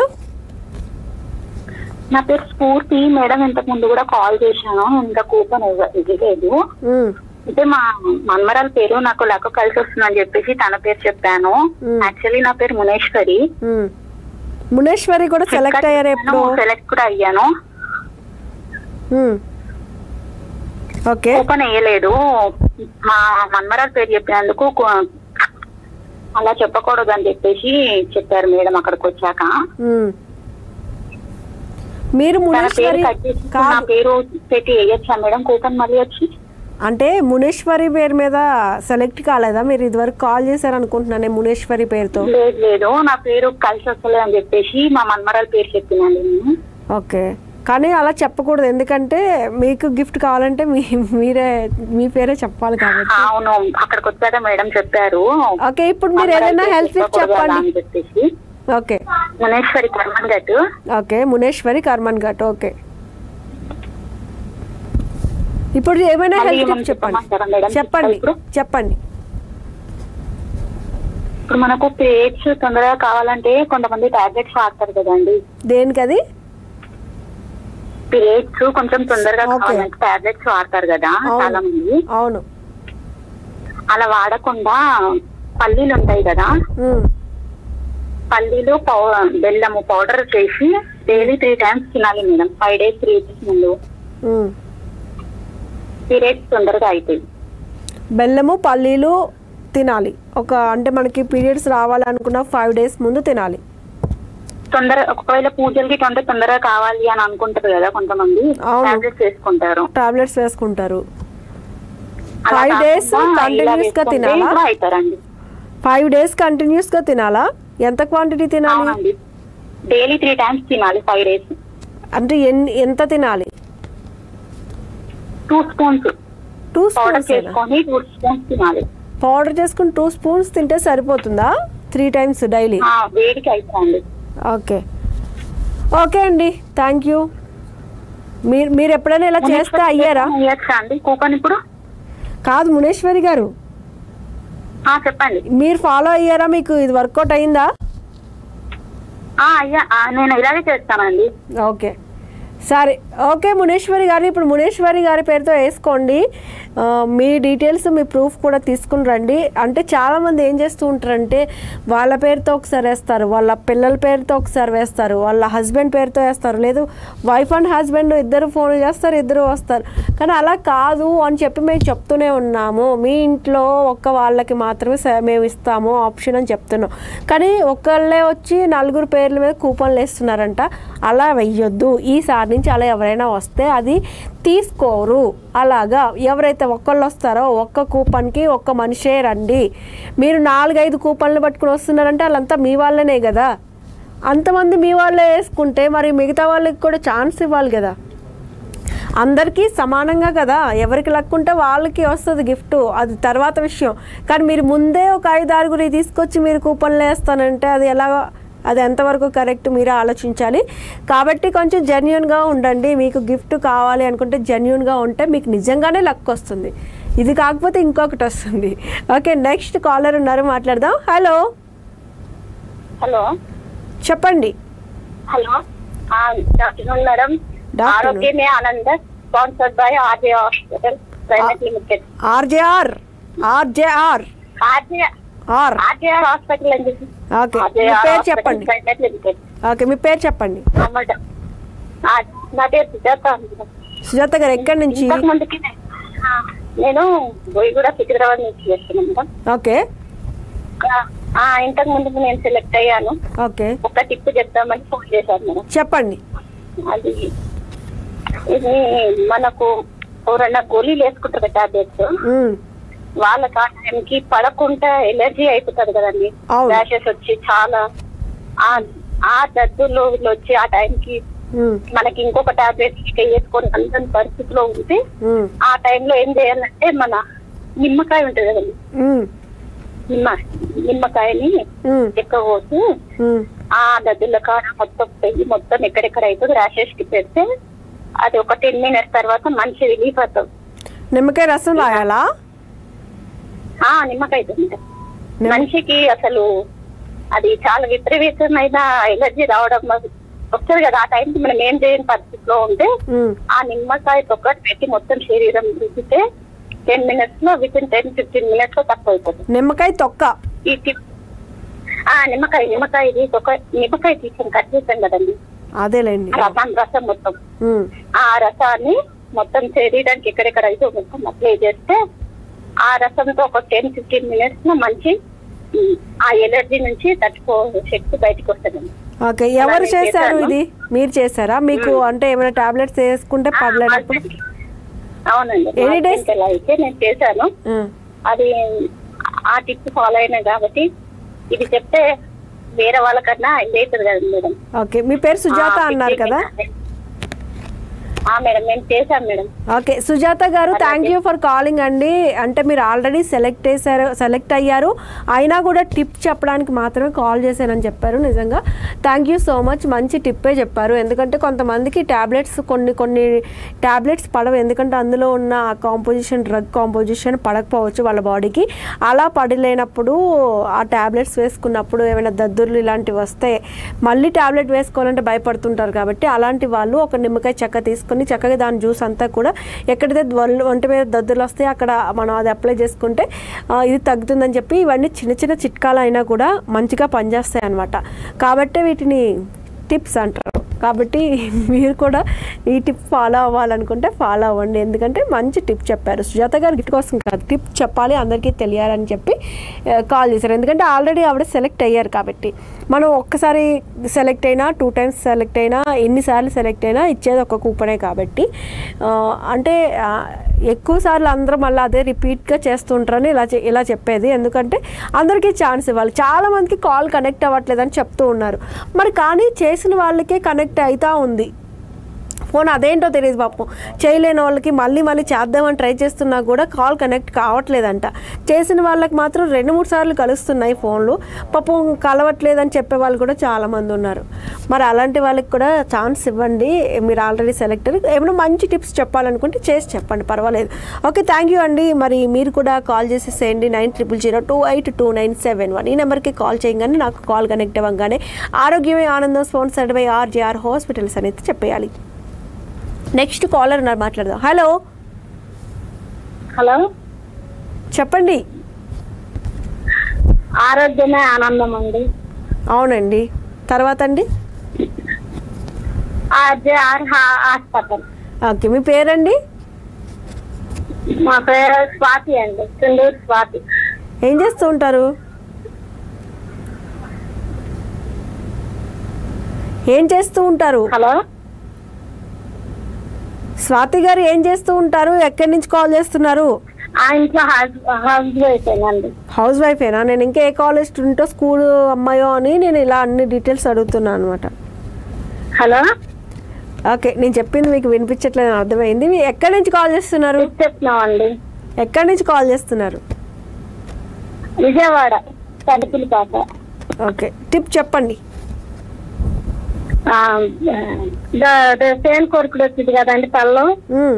నా పేరు స్ఫూర్తి మేడం ఇంతకు ముందు కూడా కాల్ చేశాను ఇంకా కూపన్ ఇవ్వలేదు మ్మ్. అయితే మా మన్మరాల పేరు నాకు లక్క కలిసి వస్తుందని చెప్పేసి తన పేరు చెప్పాను మ్మ్. యాక్చువల్లీ నా పేరు మునేశ్వరి మ్మ్. మునేశ్వరి కూడా సెలెక్ట్ అయ్యారు ఎప్పుడు సెలెక్ట్ కూడా అయ్యాను మ్మ్. ఓకే కూపన్ వేయలేదు మా మన్మరాల పేరు చెప్పినందుకు కు- అలా చెప్పకూడదు అని చెప్పేసి చెప్పారు మేడం అక్కడికి వచ్చాక మ్మ్. మీరు తన పేరు మునేశ్వరి కట్ చేసి నా కాదు పేరు పెట్టి వేయచ్చా మేడం కూపన్ మళ్ళీ వచ్చి అంటే మునేశ్వరి పేరు మీద సెలెక్ట్ కాలేదా మీరు ఇదివరకు కాల్ చేశారు అనుకుంటున్నాను మునేశ్వరి పేరుతో లేదు లేదు నా పేరు కలిసి వస్తలేదు అని చెప్పేసి మా మన్మరాల పేరు చెప్పినండి నేను ఓకే కానీ అలా చెప్పకూడదు ఎందుకంటే మీకు గిఫ్ట్ కావాలంటే మీ మీరే మీ పేరే చెప్పాలి కాబట్టి అవును అక్కడికి వచ్చాక మేడం చెప్పారు ఓకే ఇప్పుడు మీరు మన్మరాల ఏదైనా పేరు హెల్త్ టిప్ చెప్పకూడదు అలా చెప్పండి అని చెప్పేసి okay Muneshwari Karmanghat okay Muneshwari Karmanghat okay ఇప్పుడు ఏమైనా మళ్ళీ హెల్త్ ఏమైనా టిప్ చెప్పండి చెప్పమంటారా మేడం? చెప్పండి ఇప్పుడు? చెప్పండి ఇప్పుడు మనకు పీరియడ్స్ తొందరగా కావాలంటే కొంతమంది టాబ్లెట్స్ వాడతారు కదండి దేనికి అది పీరియడ్స్ కొంచెం తొందరగా Okay. కావాలంటే టాబ్లెట్స్ వాడతారు కదా అవును. చాలా మంది అవును అలా వాడకుండా పల్లీలు ఉంటాయి కదా ఉమ్, పల్లీలు పౌ బెల్లము పౌడర్ చేసి డైలీ త్రీ టైమ్స్ తినాలి madam five days three days ముందు ఉమ్. పీరియడ్స్ తొందరగా అవుతాయి బెల్లము పల్లీలు తినాలి ఒక అంటే మనకి పీరియడ్స్ రావాలనుకున్న ఫైవ్ డేస్ ముందు తినాలి తొందర ఒకవేళ పూజలకి తొందర తొందరగా కావాలి అని అనుకుంటారు కదా కొంతమంది అవును. టాబ్లెట్స్ వేసుకుంటారు టాబ్లెట్స్ వేసుకుంటారు అలా ఫైవ్ డేస్ కాకుండా ఇలా కంటిన్యూస్ గా వేసుకుంటే తినాలా కూడా అవుతారండి ఫైవ్ డేస్ కంటిన్యూస్ గా తినాలా ఎంత క్వాంటిటీ తినాలి అవునండి డైలీ త్రీ టైమ్స్ తినాలి ఫైవ్ డేస్ అంటే ఎన్ని ఎంత తినాలి two spoons two powder spoons చేసుకొని టూ స్పూన్స్ తినాలి పౌడర్ చేసుకుని టూ స్పూన్స్ తింటే సరిపోతుందా త్రీ టైమ్స్ డైలీ ఆ, వేడికి అవుతాయండి ఓకే ఓకే అండి థ్యాంక్ యూ మీరు మీరు ఎప్పుడైనా ఇలా చేస్తే అయ్యారా ఇయ్యచ్చా అండి కూపన్ ఇప్పుడు కాదు మునేశ్వరి గారు ఆ, చెప్పండి మీరు ఫాలో అయ్యారా మీకు ఇది వర్కౌట్ అయిందా ఆ, అయ్యా ఆ, నేను ఇలాగే చేస్తానండి ఓకే సరే ఓకే మునేశ్వరి గారు ఇప్పుడు మునేశ్వరి గారి పేరుతో వేసుకోండి ఆ, మీ డీటెయిల్స్ మీ ప్రూఫ్ కూడా తీసుకుని రండి అంటే చాలామంది ఏం చేస్తూ ఉంటారంటే వాళ్ళ పేరుతో ఒకసారి వేస్తారు వాళ్ళ పిల్లల పేరుతో ఒకసారి వేస్తారు వాళ్ళ హస్బెండ్ పేరుతో వేస్తారు లేదు వైఫ్ అండ్ హస్బెండ్ ఇద్దరు ఫోన్ చేస్తారు ఇద్దరు వస్తారు కానీ అలా కాదు అని చెప్పి మేము చెప్తూనే ఉన్నాము మీ ఇంట్లో ఒక్క వాళ్ళకి మాత్రమే స- మేము ఇస్తాము ఆప్షన్ అని చెప్తున్నాం కానీ ఒకళ్ళే వచ్చి నలుగురు పేర్ల మీద కూపన్లు వేస్తున్నారంట అలా వెయ్యొద్దు ఈసారి నుంచి అలా ఎవరైనా వస్తే అది తీసుకోరు అలాగా ఎవరైతే ఒక్కళ్ళు వస్తారో ఒక్క కూపన్కి ఒక్క మనిషే రండి మీరు నాలుగైదు కూపన్లు పట్టుకుని వస్తున్నారంటే వాళ్ళంతా మీ వాళ్ళనే కదా అంతమంది మీ వాళ్ళే వేసుకుంటే మరి మిగతా వాళ్ళకి కూడా ఛాన్స్ ఇవ్వాలి కదా అందరికీ సమానంగా కదా ఎవరికి లక్కుంటే వాళ్ళకి వస్తుంది గిఫ్ట్ అది తర్వాత విషయం కానీ మీరు ముందే ఒక ఐదు ఆరుగురి తీసుకొచ్చి మీరు కూపన్లు వేస్తానంటే అది ఎలా అది ఎంతవరకు కరెక్ట్ మీరే ఆలోచించాలి కాబట్టి కొంచెం జెన్యున్గా ఉండండి మీకు గిఫ్ట్ కావాలి అనుకుంటే జెన్యున్గా ఉంటే మీకు నిజంగానే లక్ వస్తుంది ఇది కాకపోతే ఇంకొకటి వస్తుంది ఓకే నెక్స్ట్ కాలర్ ఉన్నారు మాట్లాడదాం హలో హలో చెప్పండి hello good afternoon madam Good afternoon. ఆరోగ్యమే ఆనంద sponsored by RJ hospital private limited RJR RJR RJ R RJR hospital అని చెప్పి ఓకే మీ పేరు చెప్పండి ప్రైవేట్ లిమిటెడ్ ఓకే మీ పేరు చెప్పండి అన్నమాట ఆ, నా పేరు సుజాత సుజాత గారు ఎక్కడి నుంచి ఇంతకు ముందుకి నే- ఆ, నేను బోయిగూడ సికింద్రాబాద్ నుంచి చేస్తున్నాను మేడం ఓకే ఆ, ఆ, ఇంతకు ముందుకు నేను సెలెక్ట్ అయ్యాను ఓకే ఒక టిప్ చెప్తామని ఫోన్ చేశాను మేడం చెప్పండి అది ఇది మనకు ఎవరైనా గోళీలు వేసుకుంటారు టాబ్లెట్స్ ఉమ్, వాళ్ళకి ఆ టైంకి పడకుండా ఎలర్జీ అయిపోతుంది కదండి అవును. ర్యాషెస్ వచ్చి చాలా ఆ ఆ దద్దులు వీళ్ళు వచ్చి ఆ టైంకి ఉమ్, మనకి ఇంకొక టాబ్లెట్ వేసుకొని అందని పరిస్థితిలో ఉంటే ఉమ్, ఆ టైంలో ఏం చేయాలంటే మన నిమ్మకాయ ఉంటుంది కదండి ఉమ్, నిమ్మ నిమ్మకాయని ఉమ్, ఎక్కువ పోసి ఉమ్. ఆ దద్దుల కాడ మొత్తం పెయ్యి మొత్తం ఎక్కడెక్కడ అవుతుంది ర్యాషెస్ కి పెడితే అది ఒక టెన్ మినిట్స్ తర్వాత మంచి రిలీఫ్ అవుతుంది నిమ్మకాయ రసం రాయాలా ఆ నిమ్మకాయ తింటే మనిషికి అసలు అది చాలా విపరీతమైన ఎలర్జీ రావడం వల్ల వస్తుంది కదా ఆ టైంకి మనం ఏం చేయని పరిస్థితిలో ఉంటే ఉమ్, ఆ నిమ్మకాయ తొక్కటి పెట్టి మొత్తం శరీరం రుద్దితే టెన్ మినిట్స్ లో within ten fifteen minutes లో తక్కువ అయిపోతుంది నిమ్మకాయ తొక్క ఈ టిప్ ఆ నిమ్మకాయ నిమ్మకాయ ఇది తొక్క నిమ్మకాయ తీసుకొని కట్ చేస్తాం కదండి అదేలేండి రసం రసం మొత్తం ఉమ్, ఆ రసాన్ని మొత్తం శరీరానికి ఎక్కడెక్కడ అయితే మొత్తం అప్లై చేస్తే ఆ రసంతో ఒక టెన్ ఫిఫ్టీన్ మినిట్స్ లో మంచి ఉమ్, ఆ ఎలర్జీ నుంచి తట్టుకో శక్తి బయటకు వస్తుందండి ఓకే ఎవరు అలానే చేశారు చేశాను. ఇది మీరు చేశారా మీకు అంటే ఏమైనా టాబ్లెట్స్ వేసుకుంటే ఆ, పర్లేనప్పుడు husband కి. అవునండి Any మా days? husband కి ఎలా అయితే నేను చేశాను ఉమ్, అది ఆ టిప్ ఫాలో అయినా కాబట్టి ఇది చెప్తే వేరే వాళ్ళకన్నా ఇది అవుతుంది కదండి మేడం ఓకే మీ పేరు సుజాత ఆ, అన్నారు కదా ఆ మేడం మేము చేశాం మేడం ఓకే సుజాత గారు థ్యాంక్ యూ ఫర్ కాలింగ్ అండి అంటే మీరు ఆల్రెడీ సెలెక్ట్ చేశారు సెలెక్ట్ అయ్యారు అయినా కూడా టిప్ చెప్పడానికి మాత్రమే కాల్ చేశానని చెప్పారు నిజంగా థ్యాంక్ యూ సో మచ్ మంచి టిప్పే చెప్పారు ఎందుకంటే కొంతమందికి ట్యాబ్లెట్స్ కొన్ని కొన్ని ట్యాబ్లెట్స్ పడవు ఎందుకంటే అందులో ఉన్న కాంపోజిషన్ డ్రగ్ కాంపోజిషన్ పడకపోవచ్చు వాళ్ళ బాడీకి అలా పడలేనప్పుడు ఆ ట్యాబ్లెట్స్ వేసుకున్నప్పుడు ఏమైనా దద్దుర్లు ఇలాంటివి వస్తే మళ్ళీ ట్యాబ్లెట్ వేసుకోవాలంటే భయపడుతుంటారు కాబట్టి అలాంటి వాళ్ళు ఒక నిమ్మకాయ చెక్క తీసుకొని చక్కగా దాని జ్యూస్ అంతా కూడా ఎక్కడైతే ఒళ్ళు ఒంటి మీద దద్దులు వస్తే అక్కడ మనం అది అప్లై చేసుకుంటే ఆ, ఇది తగ్గుతుందని చెప్పి ఇవన్నీ చిన్న చిన్న చిట్కాలు అయినా కూడా మంచిగా పనిచేస్తాయి అన్నమాట కాబట్టి వీటిని టిప్స్ అంటారు కాబట్టి మీరు కూడా ఈ టిప్ ఫాలో అవ్వాలనుకుంటే ఫాలో అవ్వండి ఎందుకంటే మంచి టిప్ చెప్పారు సుజాత గారు గిట్ కోసం కాదు టిప్ చెప్పాలి అందరికీ తెలియాలని చెప్పి కాల్ చేశారు ఎందుకంటే ఆల్రెడీ ఆవిడ సెలెక్ట్ అయ్యారు కాబట్టి మనం ఒక్కసారి సెలెక్ట్ అయినా టూ టైమ్స్ సెలెక్ట్ అయినా ఎన్నిసార్లు సెలెక్ట్ అయినా ఇచ్చేది ఒక కూపనే కాబట్టి ఆ, అంటే ఆ, ఎక్కువ సార్లు అందరూ మళ్ళీ అదే రిపీట్గా చేస్తుంటారని ఇలా చె- ఇలా చెప్పేది ఎందుకంటే అందరికీ ఛాన్స్ ఇవ్వాలి చాలా మందికి కాల్ కనెక్ట్ అవ్వట్లేదని చెప్తూ ఉన్నారు మరి కానీ చేసిన వాళ్ళకే కనెక్ట్ అవుతా ఉంది ఫోన్ అదేంటో తెలియదు పాపం చేయలేని వాళ్ళకి మళ్ళీ మళ్ళీ చేద్దామని ట్రై చేస్తున్నా కూడా కాల్ కనెక్ట్ కావట్లేదంట చేసిన వాళ్ళకి మాత్రం రెండు మూడు సార్లు కలుస్తున్నాయి ఫోన్లు పాపం కలవట్లేదని చెప్పే వాళ్ళు కూడా చాలామంది ఉన్నారు మరి అలాంటి వాళ్ళకి కూడా ఛాన్స్ ఇవ్వండి మీరు ఆల్రెడీ సెలెక్ట్ ఏమైనా మంచి టిప్స్ చెప్పాలనుకుంటే చేసి చెప్పండి పర్వాలేదు ఓకే థ్యాంక్ యూ అండి మరి మీరు కూడా కాల్ చేసేసేయండి nine triple zero two eight two nine seven one ఈ నెంబర్కి కాల్ చేయగానే నాకు కాల్ కనెక్ట్ అవ్వగానే ఆరోగ్యమే ఆనందం స్పాన్సర్డ్ బై ఆర్జేఆర్ హాస్పిటల్స్ అనేది చెప్పేయాలి నెక్స్ట్ కాలర్ ఉన్నారు మాట్లాడదాం హలో హలో చెప్పండి ఆరోగ్యమే ఆనందం అండి అవునండి తర్వాత అండి ఆర్జేఆర్ హాస్పిటల్ ఓకే మీ పేరండి మా పేరు స్వాతి అండి సింధూర్ స్వాతి ఏం చేస్తూ ఉంటారు ఏం చేస్తూ ఉంటారు హలో స్వాతి గారు ఏం చేస్తూ ఉంటారు ఎక్కడి నుంచి కాల్ చేస్తున్నారు ఆ ఇంట్లో హౌస్ హౌస్ వైఫ్ అండి హౌస్ వైఫేనా నేను ఇంకా ఏ కాలేజ్ స్టూడెంటో స్కూల్ అమ్మాయో అని నేను ఇలా అన్ని డీటెయిల్స్ అడుగుతున్నాను అనమాట హలో ఓకే నేను చెప్పింది మీకు వినిపించట్లేదు అని అర్థమైంది మీరు ఎక్కడి నుంచి కాల్ చేస్తున్నారు చెప్తున్నామండి ఎక్కడి నుంచి కాల్ చేస్తున్నారు విజయవాడ తడుపులు పాక ఓకే టిప్ చెప్పండి సేన్ కొరుకుడు వచ్చింది కదండి తలలో మ్మ్.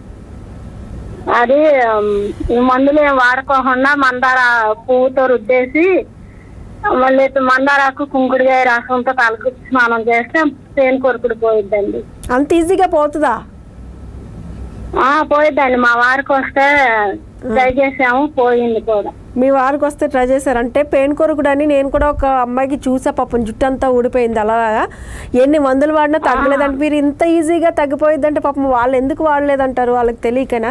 అది ఉమ్, ఈ మందులు ఏం వాడుకోకుండా మందార పువ్వుతో రుద్దేసి మళ్ళీ మందారాకు కుంకుడుగాయ రసంతో తలకు స్నానం చేస్తే సేన్ కొరుకుడు పోయిద్దండి అంత ఈజీగా పోతుందా ఆ పోయిద్దండి మా వారికి వస్తే ట్రై చేసాము పోయింది కూడా మీ వారికి వస్తే ట్రై చేశారు అంటే పెయిన్ కొరకుడు అని నేను కూడా ఒక అమ్మాయికి చూసా పాపం జుట్టు అంతా ఊడిపోయింది అలాగా ఎన్ని మందులు వాడినా తగ్గలేదంటే మీరు ఇంత ఈజీగా తగ్గిపోయిద్దంటే పాపం వాళ్ళు ఎందుకు వాడలేదంటారు వాళ్ళకి తెలియకనా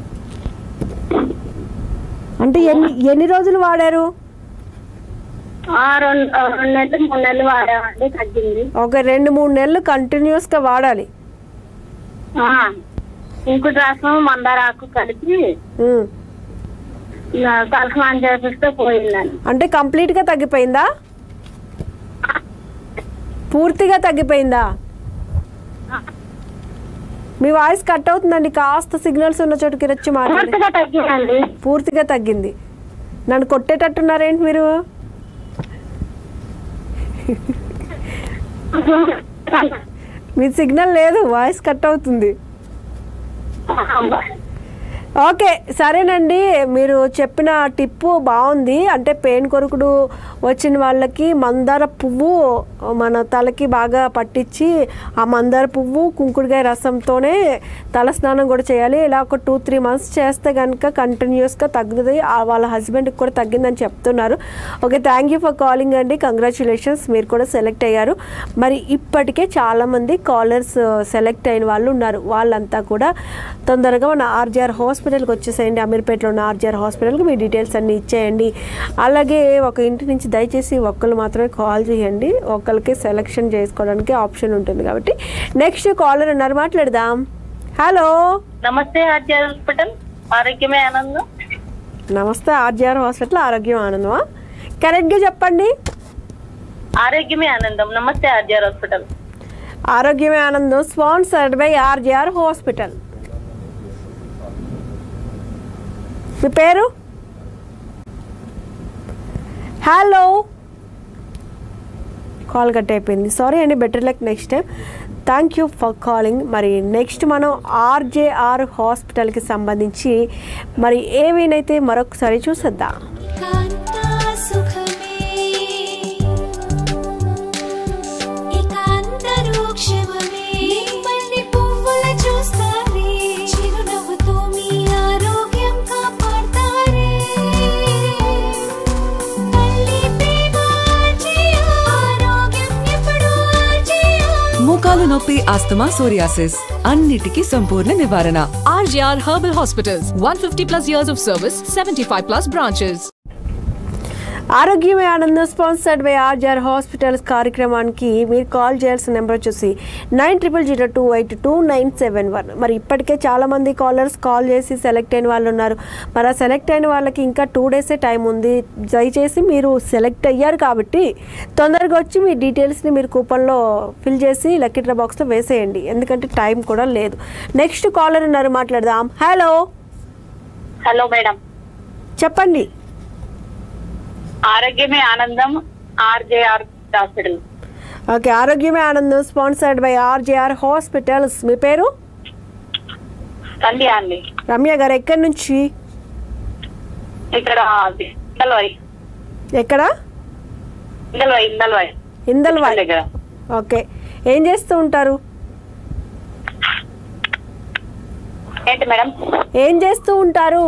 అంటే ఎన్ని ఎన్ని రోజులు వాడారు ఆ, రెండు ఆ, రెండు నెలలు మూడు నెలలు వాడామండి తగ్గింది ఒక రెండు మూడు నెలలు కంటిన్యూస్గా వాడాలి ఆ, ఇంకుడు రసం మందారాకు కలిపి ఉమ్. ఇక తలస్నానం చేపిస్తే పోయిందండి అంటే కంప్లీట్గా తగ్గిపోయిందా పూర్తిగా తగ్గిపోయిందా మీ వాయిస్ కట్ అవుతుందండి కాస్త సిగ్నల్స్ ఉన్న చోటుకి వచ్చి మాట్లాడి పూర్తిగా తగ్గిందండి పూర్తిగా తగ్గింది నన్ను కొట్టేటట్టున్నారేంటి మీరు మీ సిగ్నల్ లేదు వాయిస్ కట్ అవుతుంది ఓకే సరేనండి మీరు చెప్పిన టిప్పు బాగుంది అంటే పెయిన్ కొరుకుడు వచ్చిన వాళ్ళకి మందార పువ్వు మన తలకి బాగా పట్టించి ఆ మందార పువ్వు కుంకుడుకాయ రసంతోనే తల స్నానం కూడా చేయాలి ఇలా ఒక టూ త్రీ మంత్స్ చేస్తే కనుక కంటిన్యూస్గా తగ్గుతుంది ఆ వాళ్ళ హస్బెండ్కి కూడా తగ్గిందని చెప్తున్నారు okay thank you for calling అండి కంగ్రాచులేషన్స్ మీరు కూడా సెలెక్ట్ అయ్యారు మరి ఇప్పటికే చాలామంది కాలర్స్ సెలెక్ట్ అయిన వాళ్ళు ఉన్నారు వాళ్ళంతా కూడా తొందరగా మన ఆర్జీఆర్ హాస్పిటల్కి వచ్చేసేయండి అమీర్పేటలో ఉన్న ఆర్జీఆర్ హాస్పిటల్కి మీ డీటెయిల్స్ అన్నీ ఇచ్చేయండి అలాగే ఒక ఇంటి నుంచి దయచేసి ఒక్కరు మాత్రమే కాల్ చేయండి ఒక్కరికి సెలెక్షన్ చేసుకోవడానికి ఆప్షన్ ఉంటుంది కాబట్టి నెక్స్ట్ కాలర్ ఉన్నారు మాట్లాడదాం హలో నమస్తే ఆర్జే హాస్పిటల్ ఆరోగ్యమే ఆనందం నమస్తే ఆర్జీఆర్ హాస్పిటల్ ఆరోగ్యం ఆనందమా కరెక్ట్గా చెప్పండి ఆరోగ్యమే ఆనందం నమస్తే ఆర్జే హాస్పిటల్ ఆరోగ్యమే ఆనందం స్పాన్సర్డ్ బై ఆర్జీఆర్ హాస్పిటల్ మీ పేరు హలో కాల్ కట్ అయిపోయింది సారీ అండి better luck next time thank you for calling మరి నెక్స్ట్ మనం ఆర్జేఆర్ హాస్పిటల్కి సంబంధించి మరి ఏమేనైతే మరొకసారి చూసేద్దాం కాంతా సుఖమే ఇకాంతరు క్షమమే నిమ్మల్ని పువ్వుల చూస్తారే చిరునవ్వుతో మీ ఆరోగ్యం కాపాడతారే తల్లి ప్రేమ ఆర్జేయ ఆరోగ్యం ఎప్పుడూ ఆర్జేయ మోకాలు నొప్పి ఆస్తమా సోరియాసిస్ అన్నిటికీ సంపూర్ణ నివారణ RGR Herbal Hospitals, 150 plus years of service, 75 plus branches. ఆరోగ్యమే ఆనందం స్పాన్సర్డ్ బై ఆర్జర్ హాస్పిటల్స్ కార్యక్రమానికి మీరు కాల్ చేయాల్సిన నెంబర్ వచ్చేసి nine triple zero two eight two nine seven one మరి ఇప్పటికే చాలామంది కాలర్స్ కాల్ చేసి సెలెక్ట్ అయిన వాళ్ళు ఉన్నారు మరి ఆ సెలెక్ట్ అయిన వాళ్ళకి ఇంకా టూ డేసే టైం ఉంది దయచేసి మీరు సెలెక్ట్ అయ్యారు కాబట్టి తొందరగా వచ్చి మీ డీటెయిల్స్ని మీరు కూపన్లో ఫిల్ చేసి లక్కీ డ్రా బాక్స్లో వేసేయండి ఎందుకంటే టైం కూడా లేదు నెక్స్ట్ కాలర్ ఉన్నారు మాట్లాడదాం హలో హలో మేడం చెప్పండి ఆరోగ్యమే ఆనందం ఆర్జేఆర్ హాస్పిటల్ ఓకే ఆరోగ్యమే ఆనందం స్పాన్సర్డ్ బై ఆర్జేఆర్ హాస్పిటల్స్ మీ పేరు సంధ్య అండి రమ్య గారు ఎక్కడి నుంచి ఇక్కడ ఇందల్వాయి ఎక్కడ ఇందల్వాయి ఇందల్వాయి ఇందల్వాయ్ దగ్గర ఓకే ఏం చేస్తూ ఉంటారు ఏంటి మేడం ఏం చేస్తూ ఉంటారు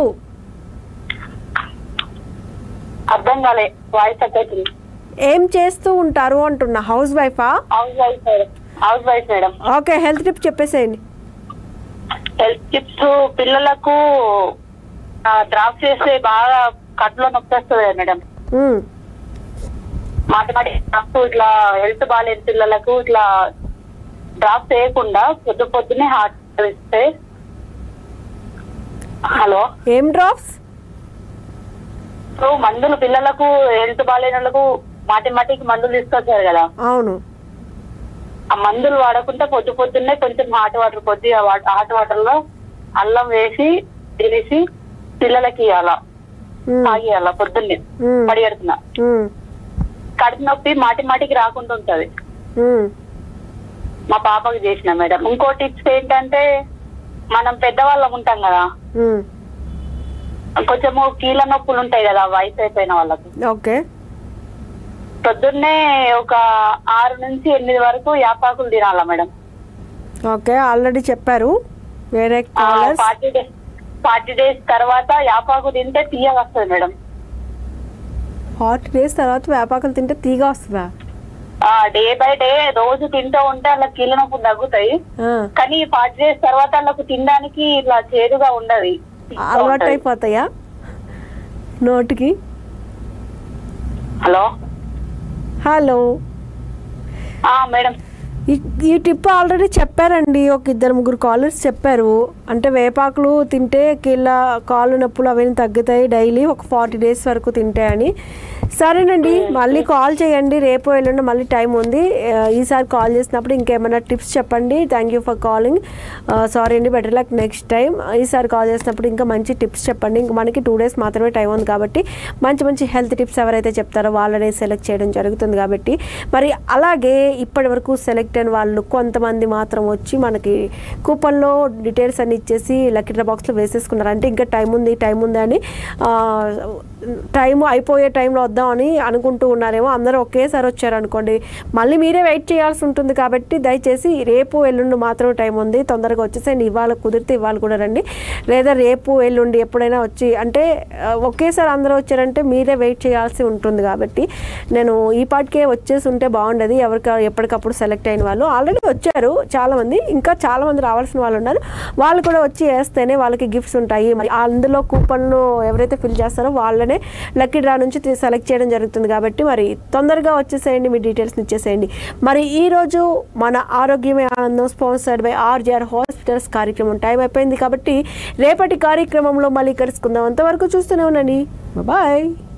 అర్థం కాలే వాయిస్ అవుతుంది ఏం చేస్తూ ఉంటారు అంటున్నా హౌస్ వైఫా housewife madam housewife madam okay health tip చెప్పేసేయండి హెల్త్ టిప్స్ పిల్లలకు డ్రాప్ చేస్తే బాగా కట్లో నొప్పి వస్తుంది కదా మేడం మ్మ్. మాథమెటిక్స్ డ్రాప్స్ ఇట్లా హెల్త్ బాగాలేని పిల్లలకు ఇట్లా డ్రాప్ చేయకుండా పొద్దు పొద్దునే హార్ట్ ఇస్తే హలో ఏం డ్రాప్స్ ఇప్పుడు మందులు పిల్లలకు హెల్త్ బాగాలేని వాళ్ళకు మాథమెటిక్ మందులు తీసుకొచ్చారు కదా అవును ఆ మందులు వాడకుండా పొద్దు పొద్దున్నే కొంచెం హాట్ వాటర్ కొద్దిగా హాట్ వాటర్ లో అల్లం వేసి తినేసి పిల్లలకి ఇవ్వాల మ్మ్. తాగియాల పొద్దున్నే మ్మ్. పడిగడుతున్నా మ్మ్. కడుపు నొప్పి మాటి మాటికి రాకుండా ఉంటది మ్మ్. మా పాపకి చేసిన మేడం ఇంకో టిప్స్ ఏంటంటే మనం పెద్దవాళ్ళం ఉంటాం కదా మ్మ్. కొంచెము కీళ్ళ నొప్పులు ఉంటాయి కదా వయసు అయిపోయిన వాళ్ళకి ఓకే పొద్దున్నే ఒక ఆరు నుంచి ఎనిమిది వరకు యాపాకులు తినాలా మేడం ఓకే ఆల్రెడీ చెప్పారు వేరే callers forty days forty days తర్వాత యాపాకు తింటే తీయ వస్తుంది మేడం ఫార్టీ డేస్ తర్వాత వేపాకులు తింటే తీగ వస్తుందా డే బై డే రోజు తింటూ ఉంటే అలా కీళ్ళ నొప్పులు తగ్గుతాయి ఆ. కానీ ఫార్టీ డేస్ తర్వాత వాళ్ళకు తినడానికి ఇట్లా చేదుగా ఉండదు అలవాటు అయిపోతాయా నోటికి హలో హలో మేడం ఈ ఈ టిప్ ఆల్రెడీ చెప్పారండి ఒక ఇద్దరు ముగ్గురు కాలర్స్ చెప్పారు అంటే వేపాకులు తింటే కీళ్ళ కాళ్ళు నొప్పులు అవన్నీ తగ్గుతాయి డైలీ ఒక ఫార్టీ డేస్ వరకు తింటే అని సరేనండి మళ్ళీ కాల్ చేయండి రేపు ఎల్లుండి మళ్ళీ టైం ఉంది ఆ, ఈసారి కాల్ చేసినప్పుడు ఇంకేమైనా టిప్స్ చెప్పండి thank you for calling sorry అండి బెటర్ లక్ నెక్స్ట్ టైం ఈసారి కాల్ చేసినప్పుడు ఇంకా మంచి టిప్స్ చెప్పండి ఇంకా మనకి టూ డేస్ మాత్రమే టైం ఉంది కాబట్టి మంచి మంచి హెల్త్ టిప్స్ ఎవరైతే చెప్తారో వాళ్ళనే సెలెక్ట్ చేయడం జరుగుతుంది కాబట్టి మరి అలాగే ఇప్పటి వరకు సెలెక్ట్ అయిన వాళ్ళు కొంతమంది మాత్రం వచ్చి మనకి కూపన్లో డీటెయిల్స్ అన్ని ఇచ్చేసి లక్కీ బాక్స్లో వేసేసుకున్నారు అంటే ఇంకా టైం ఉంది టైం ఉంది అని టైం అయిపోయే టైంలో వద్దామని అనుకుంటూ ఉన్నారేమో అందరూ ఒకేసారి వచ్చారు అనుకోండి మళ్ళీ మీరే వెయిట్ చేయాల్సి ఉంటుంది కాబట్టి దయచేసి రేపు ఎల్లుండి మాత్రం టైం ఉంది తొందరగా వచ్చేసేయండి ఇవాళ కుదిరితే ఇవాళ కూడా రండి లేదా రేపు ఎల్లుండి ఎప్పుడైనా వచ్చి అంటే ఆ, ఒకేసారి అందరూ వచ్చారంటే మీరే వెయిట్ చేయాల్సి ఉంటుంది కాబట్టి నేను ఈ పాటికే వచ్చేసి ఉంటే బాగుండేది ఎవరికి ఎప్పటికప్పుడు సెలెక్ట్ అయిన వాళ్ళు ఆల్రెడీ వచ్చారు చాలామంది ఇంకా చాలామంది రావాల్సిన వాళ్ళు ఉన్నారు వాళ్ళు కూడా వచ్చి వేస్తేనే వాళ్ళకి గిఫ్ట్స్ ఉంటాయి మరి అందులో కూపన్లు ఎవరైతే ఫిల్ చేస్తారో వాళ్ళనే లక్కీ డ్రా నుంచి సెలెక్ట్ చేయడం జరుగుతుంది కాబట్టి మరి తొందరగా వచ్చేసేయండి మీ డీటెయిల్స్ని ఇచ్చేసేయండి మరి ఈ రోజు మన ఆరోగ్యమే ఆనందం స్పాన్సర్డ్ బై ఆర్జీఆర్ హాస్పిటల్స్ కార్యక్రమం టైం అయిపోయింది కాబట్టి రేపటి కార్యక్రమంలో మళ్ళీ కలుసుకుందాం అంతవరకు చూస్తూనే ఉండండి బాయ్